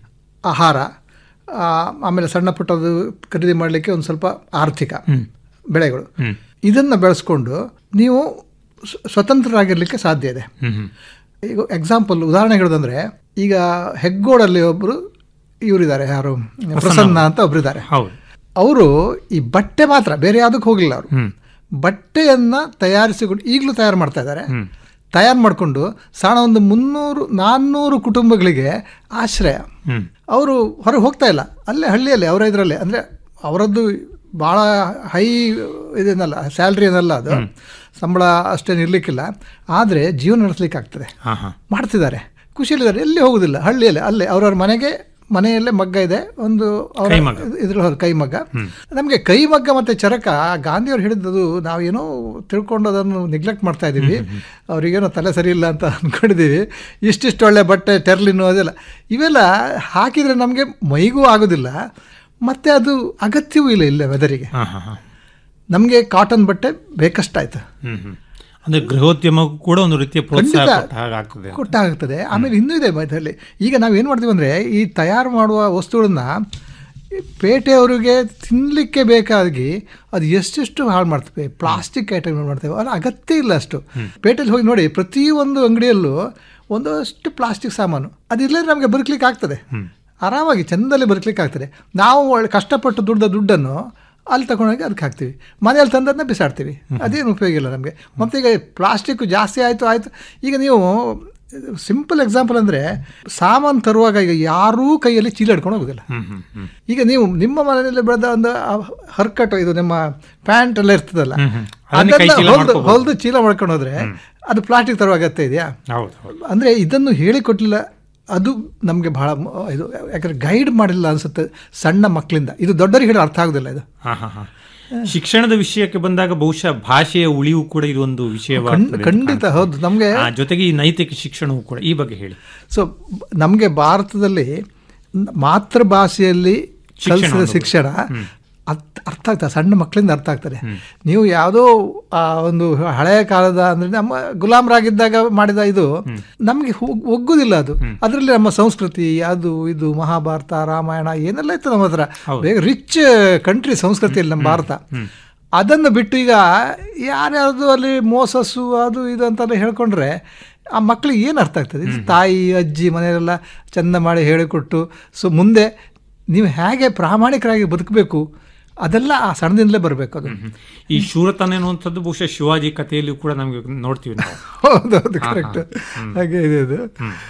ಆಹಾರ ಆ, ಆಮೇಲೆ ಸಣ್ಣ ಪುಟ್ಟದು ಖರೀದಿ ಮಾಡಲಿಕ್ಕೆ ಒಂದು ಸ್ವಲ್ಪ ಆರ್ಥಿಕ ಬೆಳೆಗಳು ಇದನ್ನು ಬೆಳೆಸ್ಕೊಂಡು ನೀವು ಸ್ವ- ಸ್ವತಂತ್ರರಾಗಿರ್ಲಿಕ್ಕೆ ಸಾಧ್ಯ ಇದೆ ಈಗ ಎಕ್ಸಾಂಪಲ್ ಉದಾಹರಣೆ ಹೇಳೋದಂದ್ರೆ ಈಗ ಹೆಗ್ಗೋಡಲ್ಲಿ ಒಬ್ಬರು ಇವರಿದ್ದಾರೆ ಯಾರು ಪ್ರಸನ್ನ ಅಂತ ಒಬ್ಬರಿದ್ದಾರೆ ಹೌದು ಅವರು ಈ ಬಟ್ಟೆ ಮಾತ್ರ ಬೇರೆ ಯಾವುದಕ್ಕೆ ಹೋಗಲಿಲ್ಲ ಅವರು ಬಟ್ಟೆಯನ್ನ ತಯಾರಿಸಿಕೊಂಡು ಈಗಲೂ ತಯಾರು ಮಾಡ್ತಾ ಇದ್ದಾರೆ ತಯಾರು ಮಾಡಿಕೊಂಡು ಸಣ್ಣ ಒಂದು ಮುನ್ನೂರು ನಾನ್ನೂರು ಕುಟುಂಬಗಳಿಗೆ ಆಶ್ರಯ ಅವರು ಹೊರಗೆ ಹೋಗ್ತಾ ಇಲ್ಲ ಅಲ್ಲೇ ಹಳ್ಳಿಯಲ್ಲಿ ಅವರ ಇದರಲ್ಲೇ ಅಂದರೆ ಅವರದ್ದು ಭಾಳ ಹೈ ಇದೇನಲ್ಲ ಸ್ಯಾಲ್ರಿ ಏನಲ್ಲ ಅದು ಸಂಬಳ ಅಷ್ಟೇನು ಇರಲಿಕ್ಕಿಲ್ಲ ಆದರೆ ಜೀವನ ನಡೆಸಲಿಕ್ಕೆ ಆಗ್ತದೆ ಹಾ ಹಾ ಮಾಡ್ತಿದ್ದಾರೆ ಖುಷಿಯಲ್ಲಿದ್ದಾರೆ ಎಲ್ಲಿ ಹೋಗುದಿಲ್ಲ ಹಳ್ಳಿಯಲ್ಲೇ ಅಲ್ಲೇ ಅವ್ರವ್ರ ಮನೆಗೆ ಮನೆಯಲ್ಲೇ ಮಗ್ಗ ಇದೆ ಒಂದು ಅವರ ಕೈಮಗ್ಗ. ಇದ್ರ ಹೌದು, ಕೈಮಗ್ಗ ನಮಗೆ ಕೈಮಗ್ಗ ಮತ್ತು ಚರಕ ಗಾಂಧಿಯವ್ರು ಹೇಳಿದ್ದದು ನಾವೇನೋ ತಿಳ್ಕೊಂಡು ಅದನ್ನು ನೆಗ್ಲೆಕ್ಟ್ ಮಾಡ್ತಾ ಇದ್ದೀವಿ ಅವರಿಗೇನೋ ತಲೆ ಸರಿ ಇಲ್ಲ ಅಂತ ಅಂದ್ಕೊಂಡಿದ್ದೀವಿ ಇಷ್ಟಿಷ್ಟು ಒಳ್ಳೆ ಬಟ್ಟೆ ಟೆರ್ಲಿನು ಅದೆಲ್ಲ ಇವೆಲ್ಲ ಹಾಕಿದರೆ ನಮಗೆ ಮೈಗೂ ಆಗೋದಿಲ್ಲ ಮತ್ತು ಅದು ಅಗತ್ಯವೂ ಇಲ್ಲ ಇಲ್ಲ ವೆದರಿಗೆ ಹಾ ಹಾ ಹಾ ನಮಗೆ ಕಾಟನ್ ಬಟ್ಟೆ ಬೇಕಷ್ಟಾಯ್ತು ಹ್ಮ್ ಹ್ಮ್ ಅಂದ್ರೆ ಗೃಹೋದ್ಯಮಕ್ಕೂ ಕೂಡ ಒಂದು ರೀತಿಯ ಪ್ರೋತ್ಸಾಹ ಖಂಡಿತ. ಕೊಟ್ಟ ಹಾಗಾಗ್ತದೆ ಕೊಟ್ಟಾಗ್ತದೆ ಆಮೇಲೆ ಇನ್ನೂ ಇದೆ ಇದರಲ್ಲಿ ಈಗ ನಾವು ಏನು ಮಾಡ್ತೀವಿ ಅಂದರೆ ಈ ತಯಾರು ಮಾಡುವ ವಸ್ತುಗಳನ್ನ ಪೇಟೆಯವರಿಗೆ ತಿನ್ನಲಿಕ್ಕೆ ಬೇಕಾಗಿ ಅದು ಎಷ್ಟೆಷ್ಟು ಹಾಳು ಮಾಡ್ತೇವೆ ಪ್ಲಾಸ್ಟಿಕ್ ಐಟಮ್ ಮಾಡ್ತೇವೆ ಅದು ಅಗತ್ಯ ಇಲ್ಲ ಅಷ್ಟು ಪೇಟೆಯಲ್ಲಿ ಹೋಗಿ ನೋಡಿ ಪ್ರತಿಯೊಂದು ಅಂಗಡಿಯಲ್ಲೂ ಒಂದಷ್ಟು ಪ್ಲಾಸ್ಟಿಕ್ ಸಾಮಾನು ಅದಿಲ್ಲದ್ರೆ ನಮಗೆ ಬದುಕಲಿಕ್ಕೆ ಆಗ್ತದೆ ಆರಾಮಾಗಿ ಚೆಂದಲ್ಲಿ ಬದುಕಲಿಕ್ಕೆ ಆಗ್ತದೆ ನಾವು ಒಳ್ಳೆ ಕಷ್ಟಪಟ್ಟು ದುಡ್ಡ ದುಡ್ಡನ್ನು ಅಲ್ಲಿ ತಗೊಂಡೋಗಿ ಅದಕ್ಕೆ ಹಾಕ್ತೀವಿ ಮನೆಯಲ್ಲಿ ತಂದದನ್ನ ಬಿಸಾಡ್ತೀವಿ ಅದೇನು ಉಪಯೋಗ ಇಲ್ಲ ನಮಗೆ ಮತ್ತು ಈಗ ಪ್ಲಾಸ್ಟಿಕ್ ಜಾಸ್ತಿ ಆಯಿತು ಆಯಿತು ಈಗ ನೀವು ಸಿಂಪಲ್ ಎಕ್ಸಾಂಪಲ್ ಅಂದರೆ ಸಾಮಾನು ತರುವಾಗ ಈಗ ಯಾರೂ ಕೈಯಲ್ಲಿ ಚೀಲ ಹಿಡ್ಕೊಂಡು ಹೋಗೋದಿಲ್ಲ ಈಗ ನೀವು ನಿಮ್ಮ ಮನೆಯಲ್ಲಿ ಬೆಳೆದ ಒಂದು ಆ ಹರ್ಕಟ್ ಇದು ನಿಮ್ಮ ಪ್ಯಾಂಟ್ ಎಲ್ಲ ಇರ್ತದಲ್ಲ ಅದನ್ನೇ ಕೈ ಅದನ್ನ ಚೀಲ ಹೊಲ್ದು ಮಾಡ್ಕೊಬೋದು. ಹೊಲ್ದು ಚೀಲ ಮಾಡ್ಕೊಂಡು ಹೋದ್ರೆ ಅದು ಪ್ಲಾಸ್ಟಿಕ್ ತರುವ ಅಗತ್ಯ ಇದೆಯಾ ಹೌದು ಹೌದು ಅಂದರೆ ಇದನ್ನು ಹೇಳಿಕೊಟ್ಟಿಲ್ಲ ಅದು ನಮಗೆ ಬಹಳ ಮ- ಇದು ಯಾಕಂದ್ರೆ ಗೈಡ್ ಮಾಡಿಲ್ಲ ಅನ್ಸುತ್ತೆ ಸಣ್ಣ ಮಕ್ಕಳಿಂದ ಇದು ದೊಡ್ಡರಿಗೆ ಹೇಳಿ ಅರ್ಥ ಆಗೋದಿಲ್ಲ ಇದು ಹಾ ಹಾ ಹಾ ಶಿಕ್ಷಣದ ವಿಷಯಕ್ಕೆ ಬಂದಾಗ ಬಹುಶಃ ಭಾಷೆಯ ಉಳಿವು ಕೂಡ ಇದೊಂದು ವಿಷಯವಾಗ್ತದೆ ಅಂತ ಖಂಡಿತ ಕಾಣ್ತದೆ. ಹೌದು ನಮಗೆ ಆ, ಜೊತೆಗೆ ಈ ನೈತಿಕ ಶಿಕ್ಷಣವೂ ಕೂಡ ಈ ಬಗ್ಗೆ ಹೇಳಿ ಸೊ ನಮಗೆ ಭಾರತದಲ್ಲಿ ನ- ಮಾತೃಭಾಷೆಯಲ್ಲಿ ಶಿಕ್ಷಣ ಕಲಿಸಿದ ಅನ್ನೋದು. ಶಿಕ್ಷಣ ಅರ್ಥ ಅರ್ಥ ಆಗ್ತದೆ ಸಣ್ಣ ಮಕ್ಕಳಿಂದ ಅರ್ಥ ಆಗ್ತದೆ ನೀವು ಯಾವುದೋ ಆ ಒಂದು ಹಳೆಯ ಕಾಲದ ಅಂದ್ರೆ ನಮ್ಮ ಗುಲಾಮರಾಗಿದ್ದಾಗ ಮಾಡಿದ ಇದು ನಮಗೆ ಒಗ್ಗುದಿಲ್ಲ ಅದು ಅದರಲ್ಲಿ ನಮ್ಮ ಸಂಸ್ಕೃತಿ ಅದು ಇದು ಮಹಾಭಾರತ ರಾಮಾಯಣ ಏನೆಲ್ಲ ಇತ್ತು ನಮ್ಮ ಹತ್ರ ಬೇಗ ರಿಚ್ ಕಂಟ್ರಿ ಸಂಸ್ಕೃತಿಯಲ್ಲಿ ನಮ್ಮ ಭಾರತ ಅದನ್ನು ಬಿಟ್ಟು ಈಗ ಯಾರ್ಯಾರ್ದು ಅಲ್ಲಿ ಮೋಸಸ್ಸು ಅದು ಇದು ಅಂತೆಲ್ಲ ಹೇಳ್ಕೊಂಡ್ರೆ ಆ ಮಕ್ಕಳಿಗೆ ಏನು ಅರ್ಥ ಆಗ್ತದೆ ಇದು ತಾಯಿ ಅಜ್ಜಿ ಮನೆಯಲ್ಲೆಲ್ಲ ಚಂದ ಮಾಡಿ ಹೇಳಿಕೊಟ್ಟು ಸೊ ಮುಂದೆ ನೀವು ಹೇಗೆ ಪ್ರಾಮಾಣಿಕರಾಗಿ ಬದುಕಬೇಕು ಅದೆಲ್ಲ ಆ ಸಣ್ಣದಿಂದಲೇ ಬರಬೇಕು ಅದು ಈ ಶೂರತನ ಎನ್ನುವಂಥದ್ದು ಬಹುಶಃ ಶಿವಾಜಿ ಕಥೆಯಲ್ಲಿ ಕೂಡ ನಮಗೆ ನೋಡ್ತೀವಿ ನಾವು ಹೌದೌದು ಹಾ, ಹಾ. ಕರೆಕ್ಟ್ ಹ್ಮ್. ಹಾಗೆ ಇದೆ ಅದು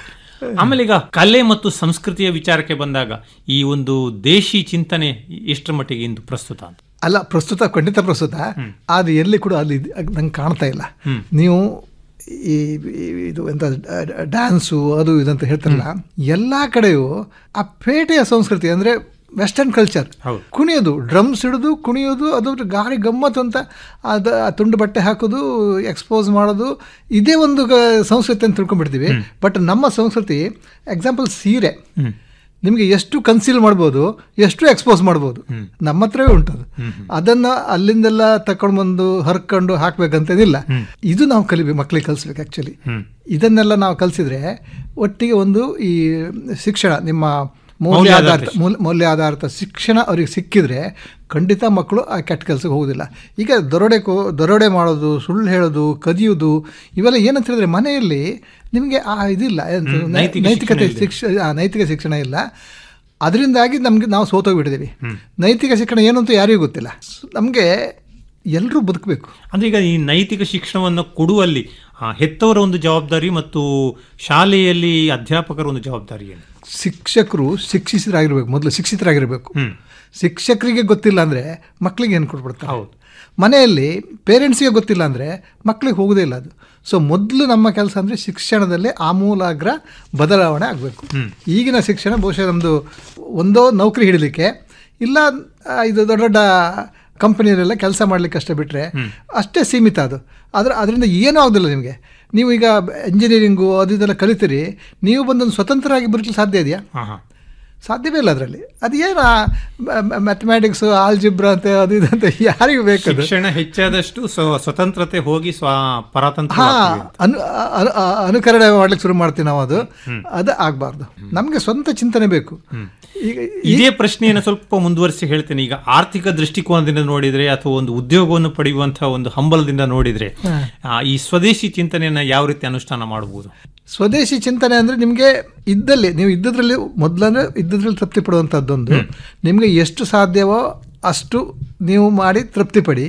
ಆಮೇಲೆ ಈಗ ಕಲೆ ಮತ್ತು ಸಂಸ್ಕೃತಿಯ ವಿಚಾರಕ್ಕೆ ಬಂದಾಗ ಈ ಒಂದು ದೇಶಿ ಚಿಂತನೆ ಎಷ್ಟರ ಮಟ್ಟಿಗೆ ಇಂದು ಪ್ರಸ್ತುತ ಅಂತ ಅಲ್ಲ ಪ್ರಸ್ತುತ ಖಂಡಿತ ಪ್ರಸ್ತುತ ಅದು ಎಲ್ಲಿ ಕೂಡ ಅಲ್ಲಿ ನಂಗೆ ಕಾಣ್ತಾ ಇಲ್ಲ ನೀವು ಈ ಈ- ಇದು ಎಂತ ಡ್ಯಾನ್ಸು ಅದು ಇದಂತ ಹೇಳ್ತಾರಲ್ಲ ಎಲ್ಲ ಕಡೆಯೂ ಆ ಪೇಟೆಯ ಸಂಸ್ಕೃತಿ ಅಂದರೆ ವೆಸ್ಟರ್ನ್ ಕಲ್ಚರ್ ಕುಣಿಯೋದು ಡ್ರಮ್ಸ್ ಹಿಡಿದು ಕುಣಿಯೋದು ಅದು ಗಾರಿ ಗಮ್ಮತ್ತು ಅಂತ ಅದು ಆ ತುಂಡು ಬಟ್ಟೆ ಹಾಕೋದು ಎಕ್ಸ್ಪೋಸ್ ಮಾಡೋದು ಇದೇ ಒಂದು ಗ- ಸಂಸ್ಕೃತಿ ಅಂತ ತಿಳ್ಕೊಂಡ್ಬಿಡ್ತೀವಿ ಬಟ್ ನಮ್ಮ ಸಂಸ್ಕೃತಿ ಎಕ್ಸಾಂಪಲ್ ಸೀರೆ ನಿಮಗೆ ಎಷ್ಟು ಕನ್ಸೀಲ್ ಮಾಡ್ಬೋದು ಎಷ್ಟು ಎಕ್ಸ್ಪೋಸ್ ಮಾಡ್ಬೋದು ನಮ್ಮ ಹತ್ರವೇ ಉಂಟದು ಅದನ್ನ ಅಲ್ಲಿಂದೆಲ್ಲ ತಕೊಂಡು ಬಂದು ಹರ್ಕೊಂಡು ಹಾಕ್ಬೇಕಂತೇನಿಲ್ಲ ಇದು ನಾವು ಕಲಿಬೇಕು ಮಕ್ಕಳಿಗೆ ಕಲಿಸ್ಬೇಕು ಆ್ಯಕ್ಚುಲಿ ಇದನ್ನೆಲ್ಲ ನಾವು ಕಲಿಸಿದ್ರೆ ಒಟ್ಟಿಗೆ ಒಂದು ಈ ಶಿಕ್ಷಣ ನಿಮ್ಮ ಮೌಲ್ಯಾಧಾರಿತ ಮೂಲ- ಮೌಲ್ಯಾಧಾರಿತ ಶಿಕ್ಷಣ ಅವ್ರಿಗೆ ಸಿಕ್ಕಿದ್ರೆ ಖಂಡಿತ ಮಕ್ಕಳು ಆ ಕೆಟ್ಟ ಕೆಲಸಕ್ಕೆ ಹೋಗೋದಿಲ್ಲ ಈಗ ದರೋಡೆ ಕೋ ದರೋಡೆ ಮಾಡೋದು ಸುಳ್ಳು ಹೇಳೋದು ಕದಿಯೋದು ಇವೆಲ್ಲ ಏನಂತ ಹೇಳಿದ್ರೆ ಮನೆಯಲ್ಲಿ ನಿಮಗೆ ಆ ಇದಿಲ್ಲ ಎಂತ ಹ್ಮ್, ನೈ- ನೈತಿಕ ನೈತಿಕತೆ ಶಿಕ್ಷಣ ಶಿಕ್ಷ ಆ, ನೈತಿಕ ಶಿಕ್ಷಣ ಇಲ್ಲ ಅದರಿಂದಾಗಿ ನಮಗೆ ನಾವು ಸೋತೋಗ್ಬಿಟ್ಟಿದ್ದೀವಿ ನೈತಿಕ ಶಿಕ್ಷಣ ಏನು ಅಂತ ಯಾರಿಗೂ ಗೊತ್ತಿಲ್ಲ ನಮಗೆ ಎಲ್ಲರೂ ಬದುಕಬೇಕು ಅಂದ್ರೆ ಈಗ ಈ ನೈತಿಕ ಶಿಕ್ಷಣವನ್ನು ಕೊಡುವಲ್ಲಿ ಆ, ಹೆತ್ತವರ ಒಂದು ಜವಾಬ್ದಾರಿ ಮತ್ತು ಶಾಲೆಯಲ್ಲಿ ಅಧ್ಯಾಪಕರ ಒಂದು ಜವಾಬ್ದಾರಿ ಏನು ಶಿಕ್ಷಕರು ಶಿಕ್ಷಿತರಾಗಿರ್ಬೇಕು ಮೊದಲು ಶಿಕ್ಷಿತರಾಗಿರಬೇಕು ಶಿಕ್ಷಕರಿಗೆ ಗೊತ್ತಿಲ್ಲ ಅಂದರೆ ಮಕ್ಕಳಿಗೆ ಏನು ಕೊಟ್ಬಿಡ್ತಾರೆ ಹೌದು ಮನೆಯಲ್ಲಿ ಪೇರೆಂಟ್ಸಿಗೆ ಗೊತ್ತಿಲ್ಲ ಅಂದರೆ ಮಕ್ಕಳಿಗೆ ಹೋಗೋದೇ ಇಲ್ಲ ಅದು ಸೊ ಮೊದಲು ನಮ್ಮ ಕೆಲಸ ಅಂದರೆ ಶಿಕ್ಷಣದಲ್ಲಿ ಆಮೂಲಾಗ್ರ ಬದಲಾವಣೆ ಆಗಬೇಕು ಈಗಿನ ಶಿಕ್ಷಣ ಬಹುಶಃ ನಮ್ಮದು ಒಂದೋ ನೌಕರಿ ಹಿಡಿಲಿಕ್ಕೆ ಇಲ್ಲ ಆ, ಇದು ದೊಡ್ಡ ದೊಡ್ಡ ಕಂಪನಿಯಲ್ಲೆಲ್ಲ ಕೆಲಸ ಮಾಡಲಿಕ್ಕೆ ಅಷ್ಟೇ ಬಿಟ್ಟರೆ ಅಷ್ಟೇ ಸೀಮಿತ ಅದು ಆದರೆ ಅದರಿಂದ ಏನೂ ಆಗೋದಿಲ್ಲ ನಿಮಗೆ ನೀವು ಈಗ ಇಂಜಿನಿಯರಿಂಗು ಅದು ಇದೆಲ್ಲ ಕಲಿತೀರಿ ನೀವು ಬಂದೊಂದು ಸ್ವತಂತ್ರವಾಗಿ ಬದುಕಲಿಕ್ಕೆ ಸಾಧ್ಯ ಇದೆಯಾ ಹಾ ಹಾ ಸಾಧ್ಯವೇ ಇಲ್ಲ ಅದರಲ್ಲಿ ಅದು ಏನು ಮ್ಯಾಥಮೆಟಿಕ್ಸು ಆಲ್ಜಿಬ್ರಾ ಅಂತ ಅದು ಇದು ಅಂತ ಯಾರಿಗೂ ಬೇಕದು ಶಿಕ್ಷಣ ಹೆಚ್ಚಾದಷ್ಟು ಸ್ವ- ಸ್ವತಂತ್ರತೆ ಹೋಗಿ ಸ್ವ ಪರತಂತ್ರ ಹಾ ಅನು ಅನು- ಅ- ಅನುಕರಣೆ ಮಾಡ್ಲಿಕ್ಕೆ ಶುರು ಮಾಡ್ತೀವಿ ನಾವು ಅದು ಅದು ಆಗಬಾರ್ದು ನಮಗೆ ಸ್ವಂತ ಚಿಂತನೆ ಬೇಕು ಈಗ ಇದೇ ಪ್ರಶ್ನೆಯನ್ನು ಸ್ವಲ್ಪ ಮುಂದುವರಿಸಿ ಹೇಳ್ತೇನೆ ಈಗ ಆರ್ಥಿಕ ದೃಷ್ಟಿಕೋನದಿಂದ ನೋಡಿದ್ರೆ ಅಥವಾ ಒಂದು ಉದ್ಯೋಗವನ್ನು ಪಡೆಯುವಂತಹ ಒಂದು ಹಂಬಲದಿಂದ ನೋಡಿದ್ರೆ ಹಾ. ಆ, ಈ ಸ್ವದೇಶಿ ಚಿಂತನೆಯನ್ನ ಯಾವ ರೀತಿ ಅನುಷ್ಠಾನ ಮಾಡಬಹುದು ಸ್ವದೇಶಿ ಚಿಂತನೆ ಅಂದರೆ ನಿಮಗೆ ಇದ್ದಲ್ಲಿ ನೀವು ಇದ್ದದ್ರಲ್ಲಿ ಮೊದಲಂದ್ರೆ ಇದ್ದದ್ರಲ್ಲಿ ತೃಪ್ತಿ ಪಡುವಂಥದ್ದೊಂದು ನಿಮಗೆ ಎಷ್ಟು ಸಾಧ್ಯವೋ ಅಷ್ಟು ನೀವು ಮಾಡಿ ತೃಪ್ತಿ ಪಡಿ